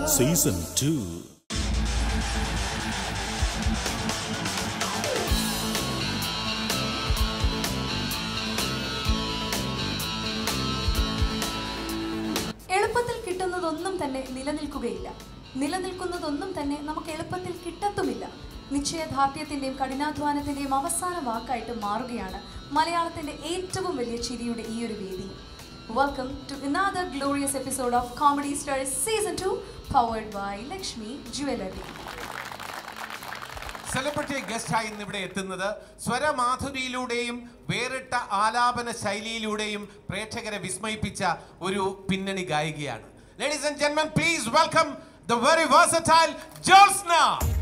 Season two എളുപ്പത്തിൽ കിട്ടുന്നതൊന്നും തന്നെ നിലനിൽക്കുകയില്ല നിലനിൽക്കുന്നതൊന്നും തന്നെ നമുക്ക് എളുപ്പത്തിൽ കിട്ടത്തുമില്ല നിശ്ചയദാർഢ്യത്തിന്റെയും കഠിനാധ്വാനത്തിന്റെയും അവസാന വാക്കായിട്ട് മാറുകയാണ് മലയാളത്തിന്റെ ഏറ്റവും വലിയ ചിരിയുടെ ഈ ഒരു വേദി welcome to another glorious episode of comedy stars season two powered by Lakshmi jewellery celebrity ഗസ്റ്റായി ഇന്ന് ഇവിടെ എത്തുന്നത് സ്വരമാധുരിയിലൂടെയും വേറിട്ട ആലാപന ശൈലിയിലൂടെയും പ്രേക്ഷകരെ വിസ്മയിപ്പിച്ച ഒരു പിന്നണി ഗായികയാണ് ലേഡീസ് ആൻഡ് ജെന്മൻ please welcome the very versatile Jyotsna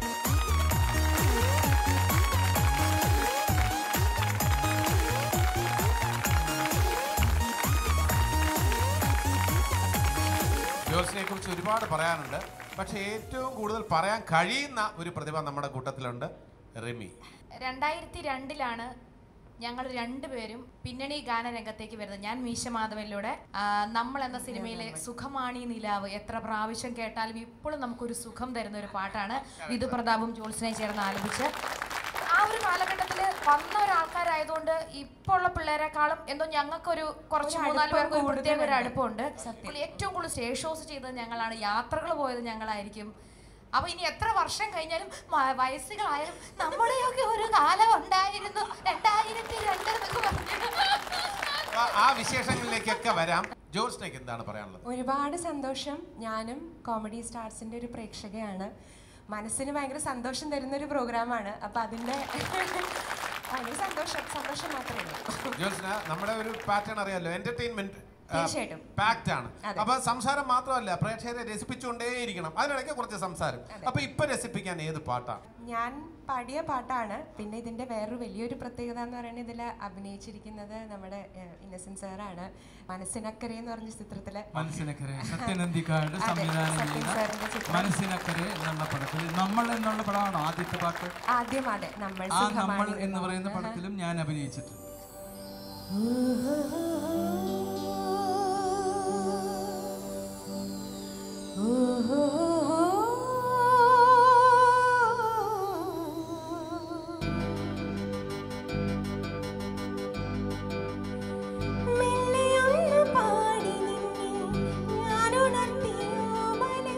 ജോൾസിനെ കുറിച്ച് ഒരുപാട് പറയാനുണ്ട് പക്ഷേ ഏറ്റവും കൂടുതൽ പറയാൻ കഴിയുന്ന ഒരു പ്രതിഭ നമ്മുടെ കൂട്ടത്തിലുണ്ട് റിമി രണ്ടായിരത്തി രണ്ടിലാണ് ഞങ്ങൾ രണ്ടുപേരും പിന്നണി ഗാനരംഗത്തേക്ക് വരുന്നത് ഞാൻ മീശ മാധവനിലൂടെ ആ, നമ്മൾ എന്ന സിനിമയിലെ സുഖമാണി നിലാവ് എത്ര പ്രാവശ്യം കേട്ടാലും ഇപ്പോഴും നമുക്കൊരു സുഖം തരുന്ന ഒരു പാട്ടാണ് വിധു പ്രതാപും ജോത്സനെ ചേർന്ന് ആലപിച്ച് ആ ഒരു കാലഘട്ടത്തിൽ വന്ന ഒരാൾക്കാരായതുകൊണ്ട് ഇപ്പോൾ ഉള്ള പിള്ളേരെക്കാളും എന്തോ ഞങ്ങൾക്കൊരു കുറച്ച് മൂന്നാല് പേർക്ക് ഒരു പ്രത്യേക ഒരു അടുപ്പമുണ്ട് പുള്ളി ഏറ്റവും കൂടുതൽ സ്റ്റേജ് ഷോസ് ചെയ്തത് ഞങ്ങളാണ് യാത്രകൾ പോയത് ഞങ്ങളായിരിക്കും അപ്പൊ ഇനി എത്ര വർഷം കഴിഞ്ഞാലും വ- വയസ്സുകളായാലും നമ്മുടെയൊക്കെ ഒരു കാലം ഉണ്ടായിരുന്നു രണ്ടായിരത്തി രണ്ട് എന്നൊക്കെ പറഞ്ഞു ആ- ആ വിശേഷങ്ങളിലേക്കൊക്കെ വരാം ജോൾസിനേക്ക് എന്താണ് പറയാനുള്ളത് ഒരുപാട് സന്തോഷം ഞാനും കോമഡി സ്റ്റാർസിന്റെ ഒരു പ്രേക്ഷകയാണ് മനസ്സിന് ഭയങ്കര സന്തോഷം തരുന്ന ഒരു പ്രോഗ്രാമാണ് അപ്പൊ അതിന്റെ ഭയങ്കര സന്തോഷം സന്തോഷം മാത്രമേ ഉള്ളൂ ജോൾസിന നമ്മുടെ ഒരു പാറ്റേൺ അറിയാലോ എന്റർടൈൻമെന്റ് തീർച്ചയായിട്ടും. പാക്ട് ആണ് അതെ. അപ്പൊ സംസാരം മാത്രമല്ല പ്രേക്ഷകരെ രസിപ്പിച്ചുകൊണ്ടേയിരിക്കണം അതിനിടയ്ക്ക് കുറച്ച് സംസാരം അപ്പൊ ഇപ്പൊ രസിപ്പിക്കാൻ ഏത് പാട്ടാണ് ഞാൻ പാടിയ പാട്ടാണ് പിന്നെ ഇതിന്റെ വേറൊരു വലിയൊരു പ്രത്യേകത എന്ന് പറയുന്നത് ഇതിൽ അഭിനയിച്ചിരിക്കുന്നത് നമ്മുടെ ഇന്നസെന്റ് സാറാണ് മനസ്സിനക്കരെ എന്ന് പറഞ്ഞ ചിത്രത്തില് മനസ്സിനക്കരെ സത്യനന്ദിക്കാട് അതെ, സംവിധാനം സത്യൻ ചെയ്യുന്ന സാറിന്റെ ചിത്രം. മനസ്സിനക്കരെ എന്നുള്ള പടത്തിൽ നമ്മൾ എന്നുള്ള പടമാണോ ആദ്യത്തെ പാട്ട് ആദ്യം അതെ നമ്മൾ ആ നമ്മൾ സുഖമാണി എന്ന് പറയുന്ന പടത്തിലും ഞാൻ അഭിനയിച്ചിട്ടുണ്ട് മെല്ലെയൊന്ന് പാടി നിന്നെ ഞാനുണർത്തിയോമലേ.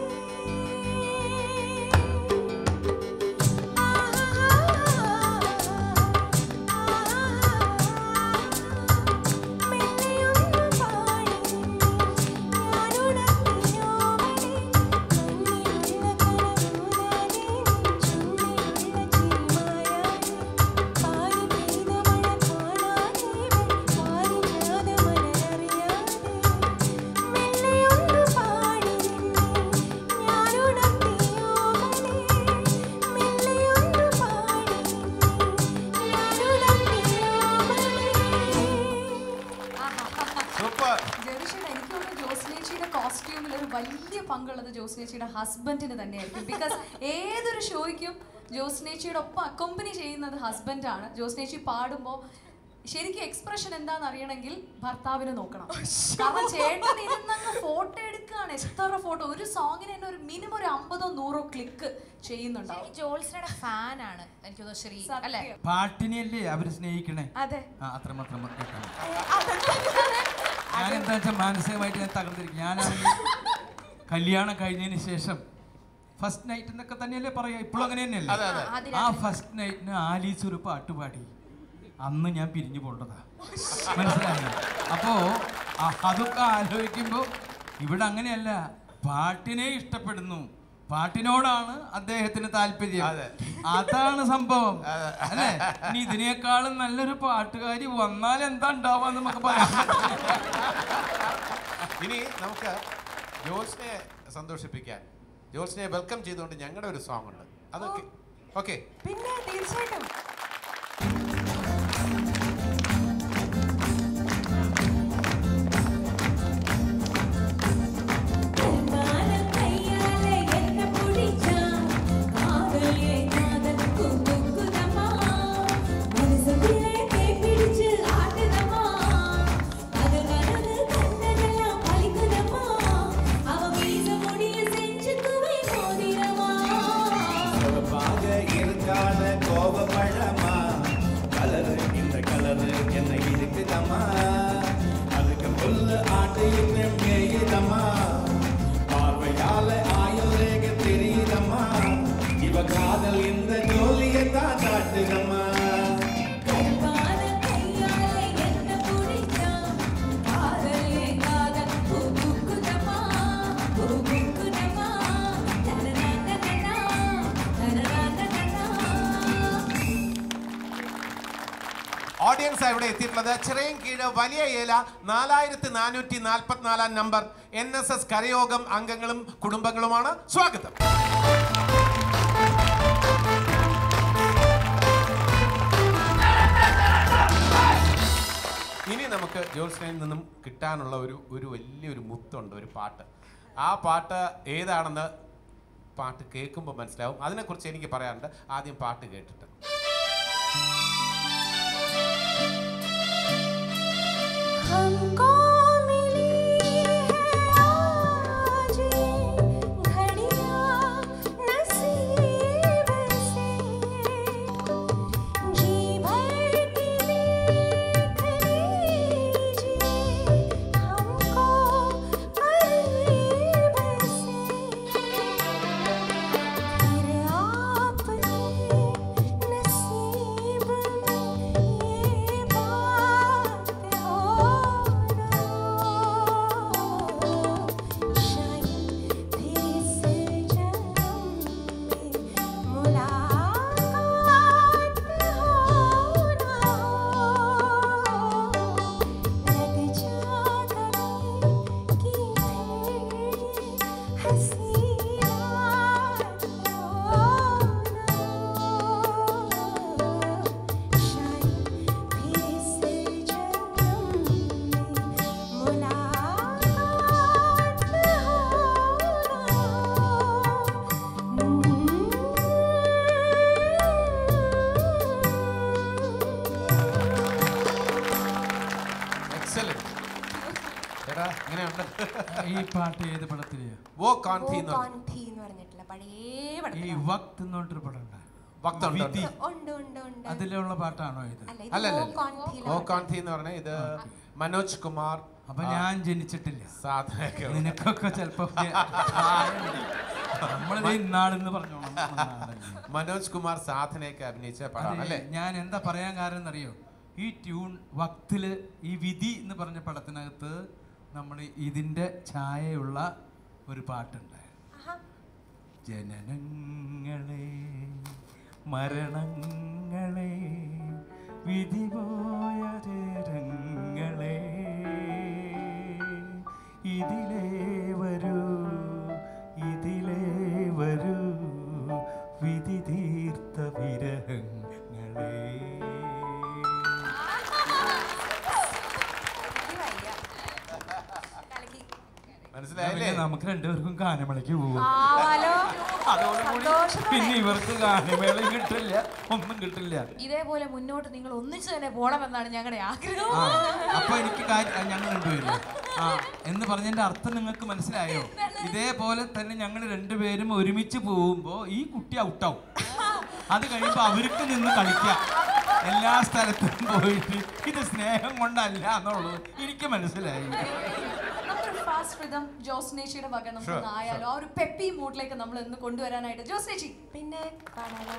മെല്ലെയൊന്ന് പാടി നിന്നെ ഞാനുണർത്തിയോമലേ. കണ്ണിലുള്ള കനവുനനേ, ചുണ്ടിലുള്ള ചിരിമായാലേ, പാടി പെയ്ത മഴ കാണാതെ പാരിജാത മലരറിയാതെ മെല്ലെയൊന്ന് പാടി നിന്നെ ഞാനുണർത്തിയോമലേ മെല്ലെയൊന്ന് പാടി നിന്നെ ഞാനുണർത്തിയോമലേ സൂപ്പർ ജെറിഷയുടെ എനിക്ക് തോന്നുന്നു ജോസ്നേച്ചിയുടെ കോസ്റ്റ്യൂമിൽ ഒരു വലിയ പങ്കുള്ളത് ജോസ്നേച്ചിയുടെ ഹസ്ബൻഡിന് തന്നെയായിരിക്കും ബിക്കോസ് ഏതൊരു ഷോയ്ക്കും ജോസ്നേച്ചിയുടെ ഒപ്പം അക്കോമ്പനി ചെയ്യുന്നത് ഹസ്ബൻഡാണ് ജോസ്നേച്ചി പാടുമ്പോൾ ശരിക്കും എക്സ്പ്രഷൻ എന്താണെന്ന് അറിയണമെങ്കിൽ ഭർത്താവിനെ നോക്കണം കാരണം ചേട്ടൻ ഇരുന്നങ്ങ് ഫോട്ടോ എടുക്കുകയാണ് എത്ര ഫോട്ടോ ഒരു സോങ്ങിന് തന്നെ ഒരു മിനിമം ഒരു അമ്പതോ നൂറോ ക്ലിക്ക് ചെയ്യുന്നുണ്ടാവും എനിക്ക് ജോത്സനയുടെ ഫാനാണ് എനിക്ക് തോന്നുന്നു ശ്രീ അല്ലെ പാട്ടിനെയല്ലേ അവര് സ്നേഹിക്കണേ അതെ ആ അത്രമാത്രം കേൾക്കണം ഞാൻ എന്താ വെച്ചാൽ മാനസികമായിട്ട് ഞാൻ തകർന്നിരിക്കും ഞാനാണെങ്കിൽ കല്യാണം കഴിഞ്ഞതിന് ശേഷം ഫസ്റ്റ് നൈറ്റ് എന്നൊക്കെ തന്നെയല്ലേ പറയാ ഇപ്പോഴും അങ്ങനെ അതെ, അതെ. തന്നെയല്ലേ ആ ഫസ്റ്റ് നൈറ്റിന് ആലീസ് ഒരു പാട്ട് പാടി അന്ന് ഞാൻ പിരിഞ്ഞു പോണ്ടതാ മനസ്സിലായോ അപ്പോ അ- അതൊക്കെ ആലോചിക്കുമ്പോൾ ഇവിടെ അങ്ങനെയല്ല പാട്ടിനെ ഇഷ്ടപ്പെടുന്നു പാട്ടിനോടാണ് അദ്ദേഹത്തിന് താല്പര്യം അതെ. അതാണ് സംഭവം അല്ലേ ഇനി ഇതിനേക്കാളും നല്ലൊരു പാട്ടുകാരി വന്നാൽ എന്താ ഉണ്ടാവാന്ന് നമുക്ക് പറയാം ഇനി നമുക്ക് ജോൾസിനെ സന്തോഷിപ്പിക്കാൻ ജോൾസിനെ വെൽക്കം ചെയ്തുകൊണ്ട് ഞങ്ങളുടെ ഒരു സോങ് ഉണ്ട് അതൊക്കെ ഓക്കെ പിന്നെ തീർച്ചയായിട്ടും കയ്യാലെ എന്നെ പിടിച്ചാ കാതലേ കാതൽ കുക്കുതമാ മനസ്സിലെ കൈ പിടിച്ച് ആട്ടുതമാ അത് കനത് കണ്ണതെല്ലാം പലിക്കുതമാ അവ വീസ മുടിയ സെഞ്ചു கேட்காத கோபப்பழமா கலரு இந்த கலரு என்ன இருக்குதம்மா அதுக்கு புல்லு ஆட்டு இன்னும் மேயுதம்மா பார்வையால ஆயுள் ரேக தெரியுதம்மா இவ காதல் இந்த ஜோலியை தான் காட்டுதம்மா கருப்பான கையாலே என்ன புடிச்சான் காதலே காதல் பூக்குதமா பூக்குதமா தனனனனனா தனனனனனா ഓഡിയൻസ് ഇവിടെ എത്തിയിട്ടുള്ളത് ചിറയും കീഴ് വലിയ ഏല നാലായിരത്തി നാനൂറ്റി നാൽപ്പത്തിനാലാം നമ്പർ എൻ എസ് എസ് കരയോഗം അംഗങ്ങളും കുടുംബങ്ങളുമാണ് സ്വാഗതം ഇനി നമുക്ക് ജോത്സ്നയിൽ നിന്നും കിട്ടാനുള്ള ഒരു ഒരു വലിയൊരു മുത്തുണ്ട് ഒരു പാട്ട് ആ പാട്ട് ഏതാണെന്ന് പാട്ട് കേൾക്കുമ്പോൾ മനസ്സിലാവും അതിനെക്കുറിച്ച് എനിക്ക് പറയാനുണ്ട് ആദ്യം പാട്ട് കേട്ടിട്ട് हमको मिली है आज घड़ियां नसीब से जी भर की देख लीजिए हमको करीब से फिर आपके नसीब में ये बात हो शायद फिर से जन्म में मुलाकात हो ना लग जा गले की भेड़ी हंसी रात हो ना शायद फिर से जन्म में मुलाकात എക്സലന്റ് എടാ ഇങ്ങനെയുണ്ട് ഈ പാട്ട് ഏത് പടത്തിലെയാ വോ കാന്തി എന്ന് പറഞ്ഞു കോൺഥി എന്ന് പറഞ്ഞിട്ടുള്ള പഴയ ഈ പടത്തിലാണ്. വക്ത് എന്ന് പറഞ്ഞിട്ടൊരു പടം ഉണ്ട് ഭക്തം വിധി ഉണ്ട് ഉണ്ട് ഉണ്ട് അതിലുള്ള പാട്ടാണോ ഇത് അല്ല ഇത് അല്ലല്ല വോ കോൺഥിയിലാണ്. വോ കാന്തി എന്ന് പറഞ്ഞ ഇത് മനോജ് കുമാർ അപ്പൊ ഞാൻ ജനിച്ചിട്ടില്ല സാധനയൊക്കെ നിനക്കൊക്കെ ചിലപ്പോ നമ്മളിത് ഇന്നാളെന്ന് പറഞ്ഞോളാം മനോജ് കുമാർ സാധനയൊക്കെ അഭിനയിച്ച പടമാണ് അല്ലേ ഞാൻ എന്താ പറയാൻ കാരണം എന്നറിയോ ഈ ട്യൂൺ വക്തില് ഈ വിധി എന്ന് പറഞ്ഞ പടത്തിനകത്ത് നമ്മൾ ഇതിന്റെ ഛായയുള്ള ഒരു പാട്ടുണ്ട് ആഹാ. ജനനങ്ങളെ മരണങ്ങളെ വിധി പോയ ചേരങ്ങളെ ഇതിലേ വരൂ ഇതിലേ വരൂ വിധി തീർത്ത വിരഹങ്ങളെ എനിക്ക് വയ്യ. കലക്കി. മനസ്സിലായല്ലേ പിന്നെ നമുക്ക് രണ്ടുപേർക്കും ഗാനമേളയ്ക്ക് പോവാം ആവാലോ അതോടുകൂടി സന്തോഷത്തോടെ. പിന്നെ ഇവർക്ക് ഗാനമേളയും കിട്ടില്ല ഒന്നും കിട്ടില്ല ഇതേപോലെ മുന്നോട്ട് നിങ്ങൾ ഒന്നിച്ചു തന്നെ പോണമെന്നാണ് ഞങ്ങളുടെ ആഗ്രഹം ആ, അപ്പൊ എനിക്ക് കാര്യം ആ, ഞങ്ങൾ രണ്ടുപേരും ആ എന്ന് പറഞ്ഞതിന്റെ അർത്ഥം നിങ്ങൾക്ക് മനസ്സിലായോ ഇതേപോലെ തന്നെ ഞങ്ങൾ രണ്ടുപേരും ഒരുമിച്ച് പോകുമ്പോ ഈ കുട്ടി ഔട്ടാവും അത് കഴിയുമ്പോ അവർക്ക് നിന്ന് കളിക്കാം എല്ലാ സ്ഥലത്തും പോയിട്ട് ഇത് സ്നേഹം കൊണ്ടല്ല എന്നുള്ളത് എനിക്ക് മനസ്സിലായി നമുക്കൊരു ഫാസ്റ്റ് റിതം ജോസ്നേച്ചിയുടെ വക നമുക്ക് Sure, ആയാലോ ആ ഒരു പെപ്പി മൂഡിലേക്ക് നമ്മൾ ഇന്ന് കൊണ്ടുവരാനായിട്ട് ജോസ്നേച്ചി പിന്നെ പാടാലോ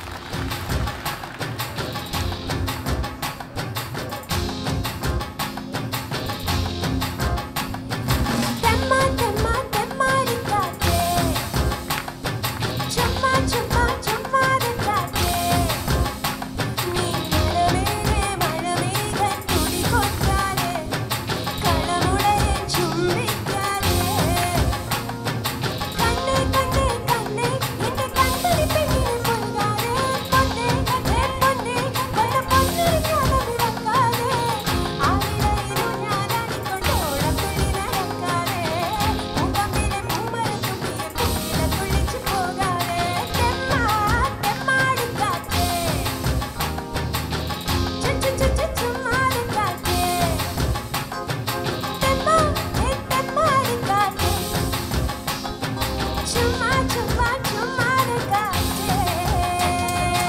തെമ്മ തെമ്മ തെമ്മാടിക്കാറ്റേ ചുമ്മാ ചുമ്മാ ചുമ്മാടിക്കാറ്റേ നീ മഴമേലെ മഴമേഘം തുടികൊട്ടാലേ കളമുടയെ ചുംബിക്കാലേ കണ്ണേ കണ്ണേ കണ്ണേ എന്റെ കണ്ണടി പെണ്ണിനെ പൊൻകാരേ പൊന്നേ കണ്ണേ പൊന്നേ കൊണ്ട പൊന്നൊരു കാലമിറക്കാതെ ആവിടയിലു ഞാനാടിക്കൊണ്ട് ഓടത്തുള്ളി നടക്കാതെ മുഖമ്പിലെ പൂമരത്തുള്ളിയെ കുഞ്ഞില തുള്ളിച്ചു പോകാതെ തെമ്മാ തെമ്മാടിക്കാറ്റേ ചു ചു ചു ചു ചുമ്മാടിക്കാറ്റേ തെമ്മാ ഹേ തെമ്മാടിക്കാറ്റേ ചുമ്മാ ചുമ്മാ ചുമ്മാടിക്കാറ്റേ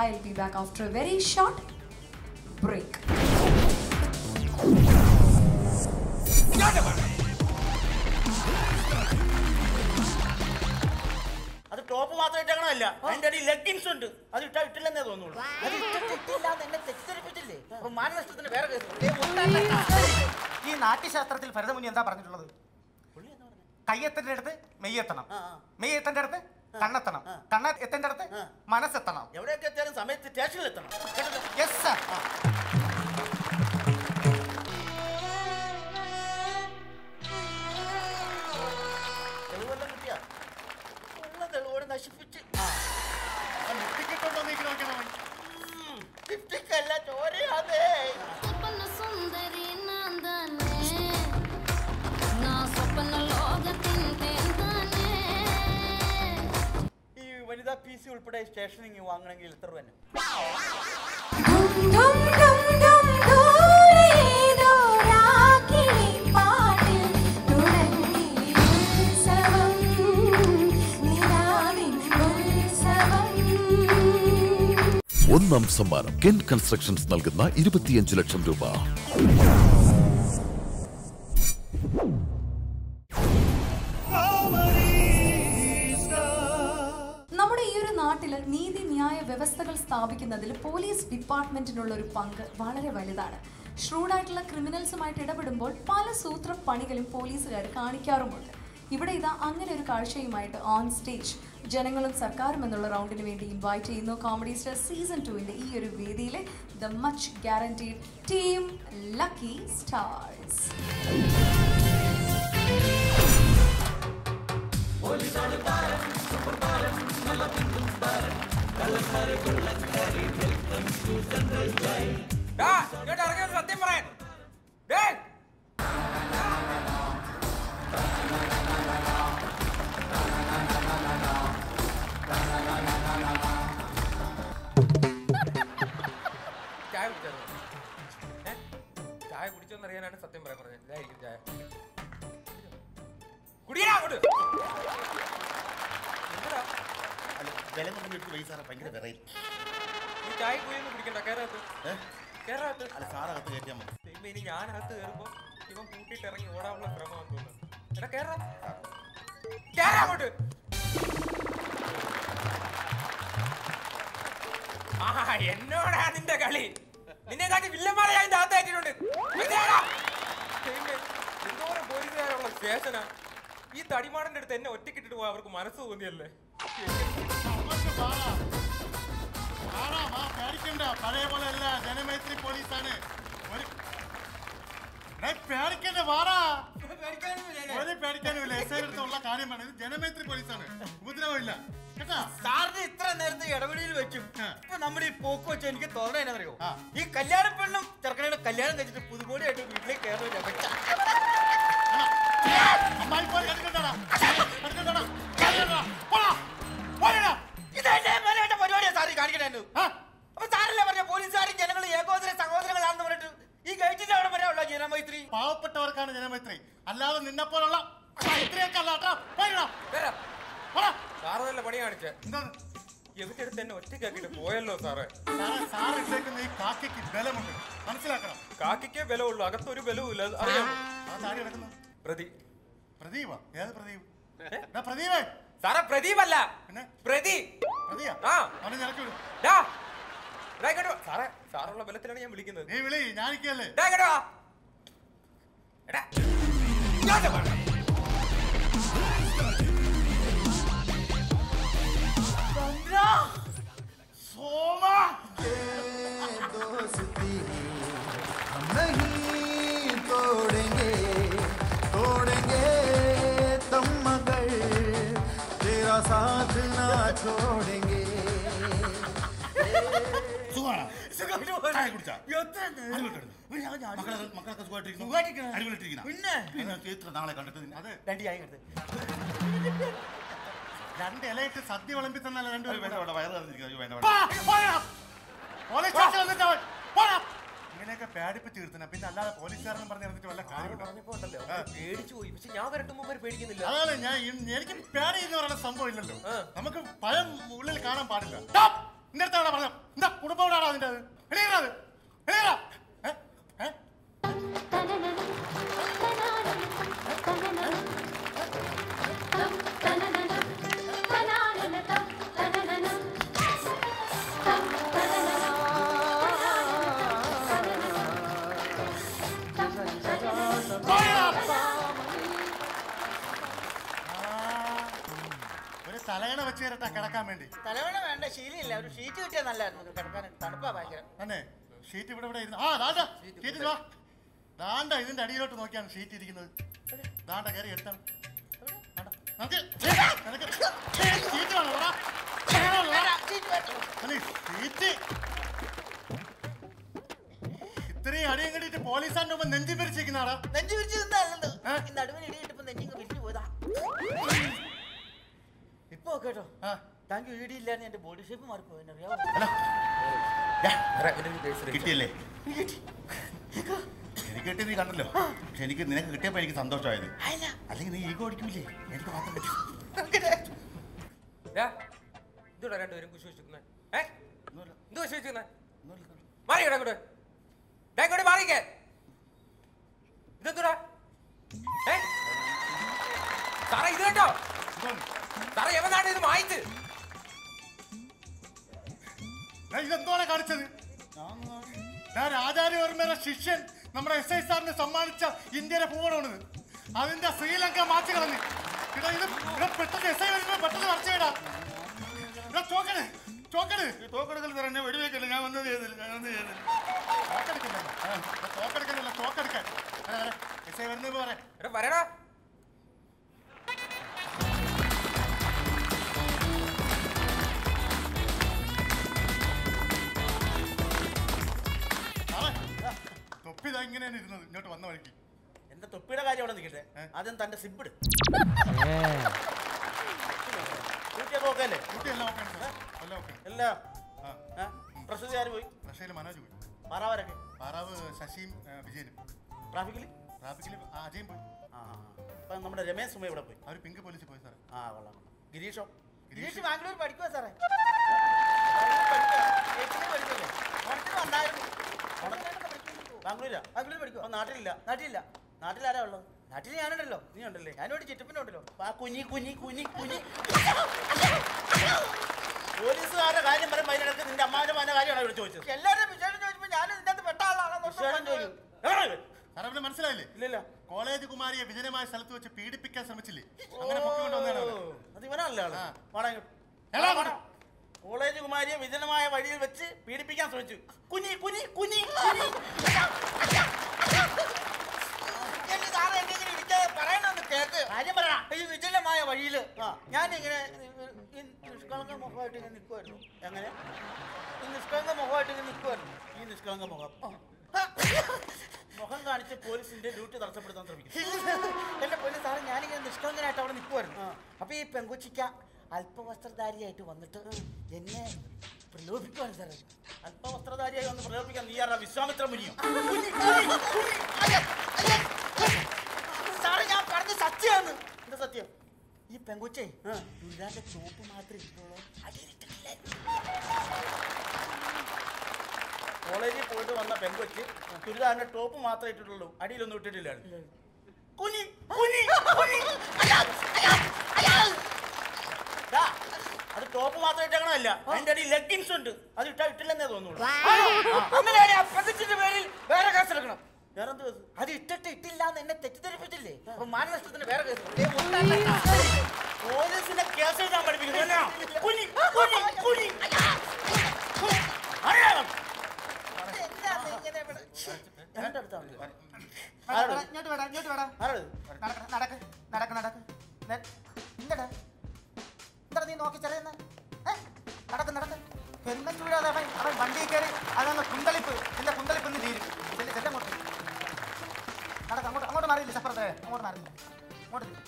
I'll be back after a very short break. അത് ടോപ്പ് മാത്രം ഇട്ടേക്കണമല്ല അതിന്റെ അടി ലെഗിൻസ് ഉണ്ട് അത് ഇട്ടാ ഇട്ടില്ലെന്നേ തോന്നുള്ളൂ അത് ഇട്ടിട്ട് ഇട്ടില്ലാന്ന് എന്നെ തെറ്റിദ്ധരിപ്പിച്ചില്ലേ അപ്പൊ മാനനഷ്ടത്തിന് വേറെ കേസ് ദേ മുട്ടാ. ഈ നാട്യശാസ്ത്രത്തിൽ ഭരതമുനി എന്താ പറഞ്ഞിട്ടുള്ളത് കയ്യെത്തന്റെ അടുത്ത് മെയ്യെത്തണം ആ, ആ. മെയ്യെത്തന്റെ അടുത്ത് കണ്ണെത്തണം കണ്ണ എത്തന്റെ അടുത്ത് ആ. മനസ്സെത്തണം എവിടെയൊക്കെ എത്തിയാലും സമയത്ത് സ്റ്റേഷനിൽ എത്തണം കേട്ടോ? യെസ് സർ തെളിവെല്ലാം കിട്ടിയാ ഉള്ള തെളിവോട് നശിപ്പിച്ച് ലിപ്റ്റിക്കല്ല ചോരയാതേ ಸ್ವಪ್ನ ಸುಂದರಿ ನಂದನೆ ನಾ ಸ್ವಪ್ನ ಲೋಕ ತಿಂತೇನೆ ഈ വനിതാ പി സി ഉൾപ്പെടെ സ്റ്റേഷനിൽ വാങ്ങണമെങ്കിൽ എത്ര രൂപ തന്നെ ധും ധും ധും ദൂരേതോ രാഗിണി പാട്ടിൽ തുടങ്ങി ഉത്സവം നിലാവിൻ ഉത്സവം ഒന്നാം സമ്മാനം കെൻ കൺസ്ട്രക്ഷൻസ് നൽകുന്ന ഇരുപത്തിയഞ്ച് ലക്ഷം രൂപ നമ്മുടെ ഈ ഒരു നാട്ടിൽ നീതിന്യായ വ്യവസ്ഥകൾ സ്ഥാപിക്കുന്നതിൽ പോലീസ് ഡിപ്പാർട്ട്മെന്റിനുള്ള ഒരു പങ്ക് വളരെ വലുതാണ് ഷ്രൂഡായിട്ടുള്ള ക്രിമിനൽസുമായിട്ട് ഇടപെടുമ്പോൾ പല സൂത്രപ്പണികളും പോലീസുകാർ കാണിക്കാറുമുണ്ട് ഇവിടെ ഇതാ അങ്ങനെ ഒരു കാഴ്ചയുമായിട്ട് ഓൺ സ്റ്റേജ് ജനങ്ങളും സർക്കാരും എന്നുള്ള റൗണ്ടിന് വേണ്ടി ഇൻവൈറ്റ് ചെയ്യുന്നു കോമഡി സ്റ്റാർ സീസൺ ടുവിൻ്റെ ഈ ഒരു വേദിയിലെ the much guaranteed team lucky stars സത്യം പറയാൻ ഡേയ്! ചായ കുടിച്ചായിരുന്നു ഏ? ചായ കുടിച്ചോന്നറിയാനാണ് സത്യം പറയാൻ പറഞ്ഞത് ഇതായിരിക്കും ചായ കുടിയടാ അങ്ങോട്ട് എന്തിനാ? അല്ല വില കൊണ്ടിട്ട് പൈസ ഭയങ്കര വിറയിൽ ഈ ചായ കുടിയൊന്നും കുടിക്കണ്ട കേരളത്ത് കേരളത്ത് അല്ല സാറകത്ത് കയറ്റിയാൽ മതി ദൈവമേ, ഇനി ഞാനകത്ത് കയറുമ്പോ ഇവൻ കൂട്ടിയിട്ട് ഇറങ്ങി ഓടാനുള്ള ശ്രമമാണെന്ന് തോന്നുന്നു എടാ കേറാ കേറാ അങ്ങോട്ട് ആ എന്നോടാ നിന്റെ കളി നിന്നെ ഇതാക്കി വില്ലന്മാരെ ഞാൻ ഇതിന്റെ അകത്തായിട്ടുണ്ട് എന്തോരം പോലീസുകാരുള്ള സ്റ്റേഷനാ ഈ തടിമാടന്റെ അടുത്ത് എന്നെ ഒറ്റക്കിട്ടിട്ട് പോവാ അവർക്ക് മനസ്സ് തോന്നിയല്ലേ പേടിക്കണ്ട പഴയ പോലെ അല്ല ജനമൈത്രി പോലീസാണ് ഒരു ഡേയ്, പേടിക്കണ്ട വാടാ ഒരു പേടിക്കാനുമില്ല എസ് ഐ അടുത്തുള്ള കാര്യമാണ് ഇത് ജനമൈത്രി പോലീസാണ് ഉപദ്രവമില്ല കേട്ടാ സാറിന് ഇത്ര നേരത്തെ ഇടപെടലിൽ വെക്കും ആ. ഇപ്പൊ നമ്മുടെ ഈ പോക്ക് വെച്ച് എനിക്ക് തോന്നുന്നത് എന്നറിയോ ആ. ഈ കല്യാണ പെണ്ണും ചെറുക്കനോട് കല്യാണം കഴിച്ചിട്ട് പുതുമോടിയായിട്ട് വീട്ടിലേക്ക് കയറുന്നില്ല അമ്മായി പോലെ എടുക്കണ്ടടാ എടുക്കണ്ടടാ എടുക്കണ്ടടാ. പോടാ പോടാ ഇതെന്നെ മെനപ്പെട്ട പരിപാടിയാ സാറി കാണിക്കണേന്ന് ആ അപ്പൊ സാറല്ലേ പറഞ്ഞ പോലീസുകാരും ജനങ്ങളും ഏകോദര സഹോദരങ്ങളാണെന്ന് പറഞ്ഞിട്ട് ഈ ഗേറ്റിന്റെ അവിടെ വരെയുള്ള ജനമൈത്രി പാവപ്പെട്ടവർക്കാണ് ജനമൈത്രി അല്ലാതെ നിന്നെപ്പോലുള്ള ഇത്രയൊക്കെ അല്ല കേട്ടോ പോയിടാ കേറാ പോടാ സാറ് നല്ല പണി കാണിച്ചേ എന്താണ് എവിടെ അടുത്ത് എന്നെ ഒറ്റയ്ക്കാക്കിട്ട് പോയല്ലോ സാറേ സാറേ സാർ ഇട്ടേക്കുന്ന ഈ കാക്കയ്ക്ക് ബലമുണ്ട് മനസ്സിലാക്കണം കാക്കിക്കേ ബലമുള്ളൂ അകത്തൊരു ബലവും ഇല്ല അത് അറിയാമോ ആ താടി കിടക്കുന്നു പ്രതി പ്രദീപ ഏത് പ്രദീപ് എടാ പ്രദീപേ സാറേ പ്രദീപല്ല പിന്നെ പ്രതി പ്രതിയാ ആ അവനെ ഞങ്ങൾക്ക് വിടും ഡാ ഡാ ഇങ്ങോട്ട് വാ. സാറേ സാറുള്ള ബലത്തിലാണ് ഞാൻ വിളിക്കുന്നത് നീ വിളി ഞാനിക്കല്ലേ ഡാ ഇങ്ങോട്ട് വാ. എടാ ഇങ്ങോട്ട് വാ. സോമ दोस्ती हम नहीं तोड़ेंगे तोड़ेंगे तुम मगर तेरा साथ ना छोड़ेंगे സുഖമാണോ ചായ കുടിച്ചാ എത്ര നേരം? അടിപൊളിയായിരുന്നു. പിന്നെ ഞാൻ- ഞാൻ- മക്കളെ മക്കളൊക്കെ സുഖമായിട്ടിരിക്കുന്നു സുഖമായിട്ടിരിക്കുന്നു. അടിപൊളിയായിട്ടിരിക്കുന്നു പിന്നെ? അതിനകത്ത് ഇത്ര നാളെ കണ്ടിട്ട് നിന്നെ- അതെ രണ്ട് ചായ എടുത്ത്. രണ്ട് ഇലയിട്ട് സദ്യ വിളമ്പി തന്നല്ല രണ്ട് വേണ്ട, വേണ്ട, വയറ് നിറഞ്ഞിരിക്കുന്നു. വേണ്ട, വേണ്ട. പോലീസ് സ്റ്റേഷൻ വന്നിട്ട് അവൻ, പോടാ. ഇങ്ങനെയൊക്കെ പേടിപ്പിച്ച് തീർത്തന പിന്നെ അല്ലാതെ പോലീസുകാരെന്ന് പറഞ്ഞ് ഇറന്നിട്ട് വല്ല കാര്യമുണ്ടോ പറഞ്ഞപ്പോ ഉണ്ടല്ലോ അവര് പേടിച്ചു പോയി പക്ഷെ ഞാൻ വരട്ടെ മുമ്പ് അവര് പേടിക്കുന്നില്ല അതാണ് ഞാൻ ഇ- എനിക്ക് പേടി എന്ന് പറയുന്ന സംഭവം ഇല്ലല്ലോ ആ. നമുക്ക് ഭയം ഉള്ളിൽ കാണാൻ പാടില്ല Stop! നിന്റെ അടുത്ത് എവിടെ പറഞ്ഞു എന്താ കുടുംബം എവിടെയാണോ അതിൻ്റെ അത് എണീറാ അത് എണീറാ ഏ? ഏ? ഒരു തലയണ വെച്ച് തരട്ടെ കിടക്കാൻ വേണ്ടി തലവേണ വേണ്ട ശീലമില്ല ഒരു ഷീറ്റ് കിട്ടിയാൽ നല്ലായിരുന്നു കിടക്കാൻ തണുപ്പാ ഭയങ്കര തന്നെ ഷീറ്റ് ഇവിടെ ഇവിടെ ഇരുന്ന് ആ ദാണ്ട ഷീറ്റ് വാ ദാണ്ട ഇതിന്റെ അടിയിലോട്ട് നോക്കിയാണ് ഷീറ്റ് ഇരിക്കുന്നത് ദാണ്ട കയറി എടുത്താണ് ദാണ്ട. നമുക്ക് നിനക്ക് ഷീറ്റ് വേണോ പറ? വേണോ, വേണ്ട. അല്ലേ, ഷീറ്റ് ഇത്രയും അടിയും കണ്ടിട്ട് പോലീസാന്റെ മുമ്പ് നെഞ്ചി പിരിച്ചിരിക്കുന്നാടാ നെഞ്ചു വിരിച്ച് നിന്നല്ലോ ഈ നടുവിന് ഇടി കിട്ടപ്പോ നെഞ്ചിങ് വിരിഞ്ഞു പോയതാ ഇപ്പൊ കേട്ടോ താങ്ക് യു ഇടി ഇല്ലാന്ന് എന്റെ ബോഡി ഷേപ്പ് മാറിപ്പോയി അറിയാമോ കിട്ടിയല്ലേ എനിക്ക് കിട്ടി നീ കണ്ടല്ലോ പക്ഷെ എനിക്ക് നിനക്ക് കിട്ടിയപ്പോ എനിക്ക് സന്തോഷമായത് അല്ലെങ്കിൽ നീ ഈഗോ അടിക്കൂലേ എനിക്ക് മാത്രം പറ്റും ഇതോടെ രണ്ടുപേരും കുശി വെച്ചിരിക്കുന്നത് ഏ എന്ത് കുശി വെച്ചിരിക്കുന്നത് മാറിക്കട അങ്ങോട്ട് ദേ ഇങ്ങോട്ട് മാറിക്കേ ഇതെന്തുടാ ഏ സാറേ ഇത് കേട്ടോ സാറേ എവനാണ് ഇത് മായിച്ച് ഞാൻ ഇതെന്തോടെ കാണിച്ചത് ഞാൻ ആചാര്യവർമ്മയുടെ ശിഷ്യൻ നമ്മുടെ എസ് ഐ സാറിന് സമ്മാനിച്ച ഇന്ത്യയിലെ പൂവണമാണിത് അതിന്റെ ശ്രീലങ്ക മാച്ച് കളഞ്ഞ് ഇടാ ഇത് ഇവിടെ പെട്ടെന്ന് എസ് ഐ വരുമ്പോ പെട്ടെന്ന് മറിച്ചേടാ ഇവിടെ ചോക്കണ് ചോക്കണ് തോക്കെടുക്കൽ തന്നെ വെടിവെക്കല്ല ഞാൻ ഒന്നും ചെയ്തില്ല ഞാൻ ഒന്നും ചെയ്തില്ല തോക്കെടുക്കണ്ടല്ലോ ആ, ഇവിടെ തോക്കെടുക്കണ്ടല്ലോ തോക്കെടുക്കാൻ എസ് ഐ വരുന്നപ്പോ പറയാം എടാ വരടാ സാറേ, ഇതാ, തൊപ്പി ഇതാ ഇങ്ങനെയാണ് ഇരുന്നത് ഇങ്ങോട്ട് വന്ന വഴിക്ക് എന്റെ തൊപ്പിയുടെ കാര്യം അവിടെ നിൽക്കട്ടെ ആദ്യം തന്റെ സിബിട് ഊട്ടിയൊക്കെ ഓക്കെ അല്ലേ കുട്ടിയെല്ലാം ഓക്കെ സാർ എല്ലാം ഓക്കെ എല്ലാ പ്രസൂതി ആര് പോയി റഷ്യയിൽ മനോജ് പോയി പാറാവരൊക്കെ പാറാവ് ശശിയും ആ, വിജയനും ട്രാഫിക്കിൽ ട്രാഫിക്കിൽ അജയും പോയി ആ അപ്പൊ നമ്മുടെ രമേശ് സുമ ഇവിടെ പോയി അവർ പിങ്ക് പോലീസിൽ പോയി സാറേ ആ കൊള്ളാം കൊള്ളാം. ഗിരീഷോ ഗിരീഷ് ഗിരീഷ് ബാംഗ്ലൂർ പഠിക്കുവാ സാറേ ബാംഗ്ലൂർ പഠിക്കുവാ. ചേച്ചിനെ പഠിക്കുവല്ലേ? ഓണത്തിന് വന്നായിരുന്നു. ഓണത്തിനൊക്കെ പഠിക്കുന്നു. ബാംഗ്ലൂരാ ബാംഗ്ലൂർ പഠിക്കുവാ അപ്പൊ നാട്ടിലില്ല നാട്ടിലില്ല നാട്ടിലാരാ ഉള്ളത് നാട്ടിൽ ഞാനുണ്ടല്ലോ നീ ഉണ്ടല്ലേ ഞാനോട് ചിറ്റപ്പിനുണ്ടല്ലോ ആ കുഞ്ഞി കുഞ്ഞി കുഞ്ഞി കുഞ്ഞി പോലീസുകാരുടെ കാര്യം പറയുമ്പോൾ അതിനിടക്ക് നിന്റെ അമ്മാവിന്റെ മകന്റെ കാര്യമാണ് ഇവിടെ ചോദിച്ചത് എല്ലാവരും വിശേഷം ചോദിച്ചപ്പോൾ ഞാൻ ഇതിന്റെ അകത്ത് പെട്ട ആളാണെന്ന് സാറേ പിന്നെ മനസ്സിലായില്ലേ ഇല്ലല്ല കോളേജ് കുമാരിയെ വിജനമായ സ്ഥലത്ത് വെച്ച് പീഡിപ്പിക്കാൻ ശ്രമിച്ചില്ലേ അങ്ങനെ പൊക്കിക്കൊണ്ടുവന്നാണ് അവരെ. അത് ഇവനല്ലേ ആള് ആ. വാടാ ഇങ്ങോട്ട്. എടാ, വാടാ. കോളേജ് കുമാരിയെ വിജനമായ വഴിയിൽ വെച്ച് പീഡിപ്പിക്കാൻ ശ്രമിച്ചു കുനി കുനി കുനി കുനി എന്റെ സാറേ എന്നെ ഇങ്ങനെ ഇരിക്കാതെ പറയണമെന്ന് കേക്ക് കാര്യം പറ ഈ വിജനമായ വഴിയിൽ ഞാൻ ഇങ്ങനെ ഈ നിഷ്കളങ്ക മുഖമായിട്ട് ഇങ്ങനെ നിൽക്കുമായിരുന്നു എങ്ങനെ ഈ നിഷ്കളങ്ക മുഖമായിട്ട് ഇങ്ങനെ നിൽക്കുമായിരുന്നു ഈ നിഷ്കളങ്ക മുഖം ആ. മുഖം കാണിച്ച് പോലീസിന്റെ ഡ്യൂട്ടി തടസ്സപ്പെടുത്താൻ ശ്രമിക്കും എന്റെ പൊന്നു സാറേ ഞാനിങ്ങനെ നിഷ്കളങ്കനായിട്ട് അവിടെ നിൽക്കുമായിരുന്നു അപ്പൊ ഈ പെങ്കുച്ചിക്ക അല്പവസ്ത്രധാരിയായിട്ട് വന്നിട്ട് എന്നെ പ്രലോഭിക്കുവാണ് സാറേ അല്പവസ്ത്രധാരിയായി വന്ന് പ്രലോഭിക്കാൻ നീ ആരാ വിശ്വാമിത്ര മുനിയോ സാറേ ഞാൻ പറഞ്ഞ സത്യമാണ് എന്താ സത്യം ഈ പെങ്കുച്ചേ ചുരിദാറിന്റെ ചോപ്പ് മാത്രമേ ഇട്ടുള്ളൂ അടിയിലിട്ടിട്ടില്ലായിരുന്നു കോളേജിൽ പോയിട്ട് വന്ന പെങ്കൊച്ച് ചുരിദാറിന്റെ ടോപ്പ് മാത്രമേ ഇട്ടിട്ടുള്ളൂ അടിയിലൊന്നും ഇട്ടിട്ടില്ലായിരുന്നു കുനി കുനി കുനി അയ്യാ, അയ്യാ, അയ്യാ. ദാ, അത് ടോപ്പ് മാത്രം ഇട്ടേക്കണമല്ല അതിന്റെ അടി ലെഗിൻസ് ഉണ്ട് അത് ഇട്ടാ ഇട്ടില്ലെന്നേ തോന്നുള്ളൂ അങ്ങനെ ആ പെങ്കൊച്ചിന്റെ പേരിൽ വേറെ കേസ് എടുക്കണം വേറെ എന്ത് കേസ് അത് ഇട്ടിട്ട് ഇട്ടില്ല എന്ന് എന്നെ തെറ്റിദ്ധരിപ്പിച്ചില്ലേ അപ്പൊ മാനനഷ്ടത്തിന് വേറെ കേസ് ദേ, മുട്ടാൻ പോലീസിന്റെ കേസ് എഴുതാൻ പഠിപ്പിക്കുന്നു എന്നാ? കുനി കുനി കുനി അയ്യാ. അറിയാം ഇങ്ങോട്ട് വേടാ ഇങ്ങോട്ട് വേടാ നടക്ക് നടക്ക് നടക്ക് നടക്ക് നെ- എന്താടാ എന്താ നീ നോക്കി ചെറിയുന്ന നടക്ക് നടക്ക് ഹെൽമെറ്റ് വീഴാതെ അവൻ അവൻ വണ്ടിയിൽ കയറി അതൊന്ന് കുന്തളിപ്പ് നിന്റെ കുന്തളിപ്പ് ഒന്ന് തീരും ചെല്ലി ചെല്ല അങ്ങോട്ട് നടക്ക് അങ്ങോട്ട് അങ്ങോട്ട് മാറിയില്ല സപ്പുറത്തെ അങ്ങോട്ട് മാറിയില്ല അങ്ങോട്ട് തിരി.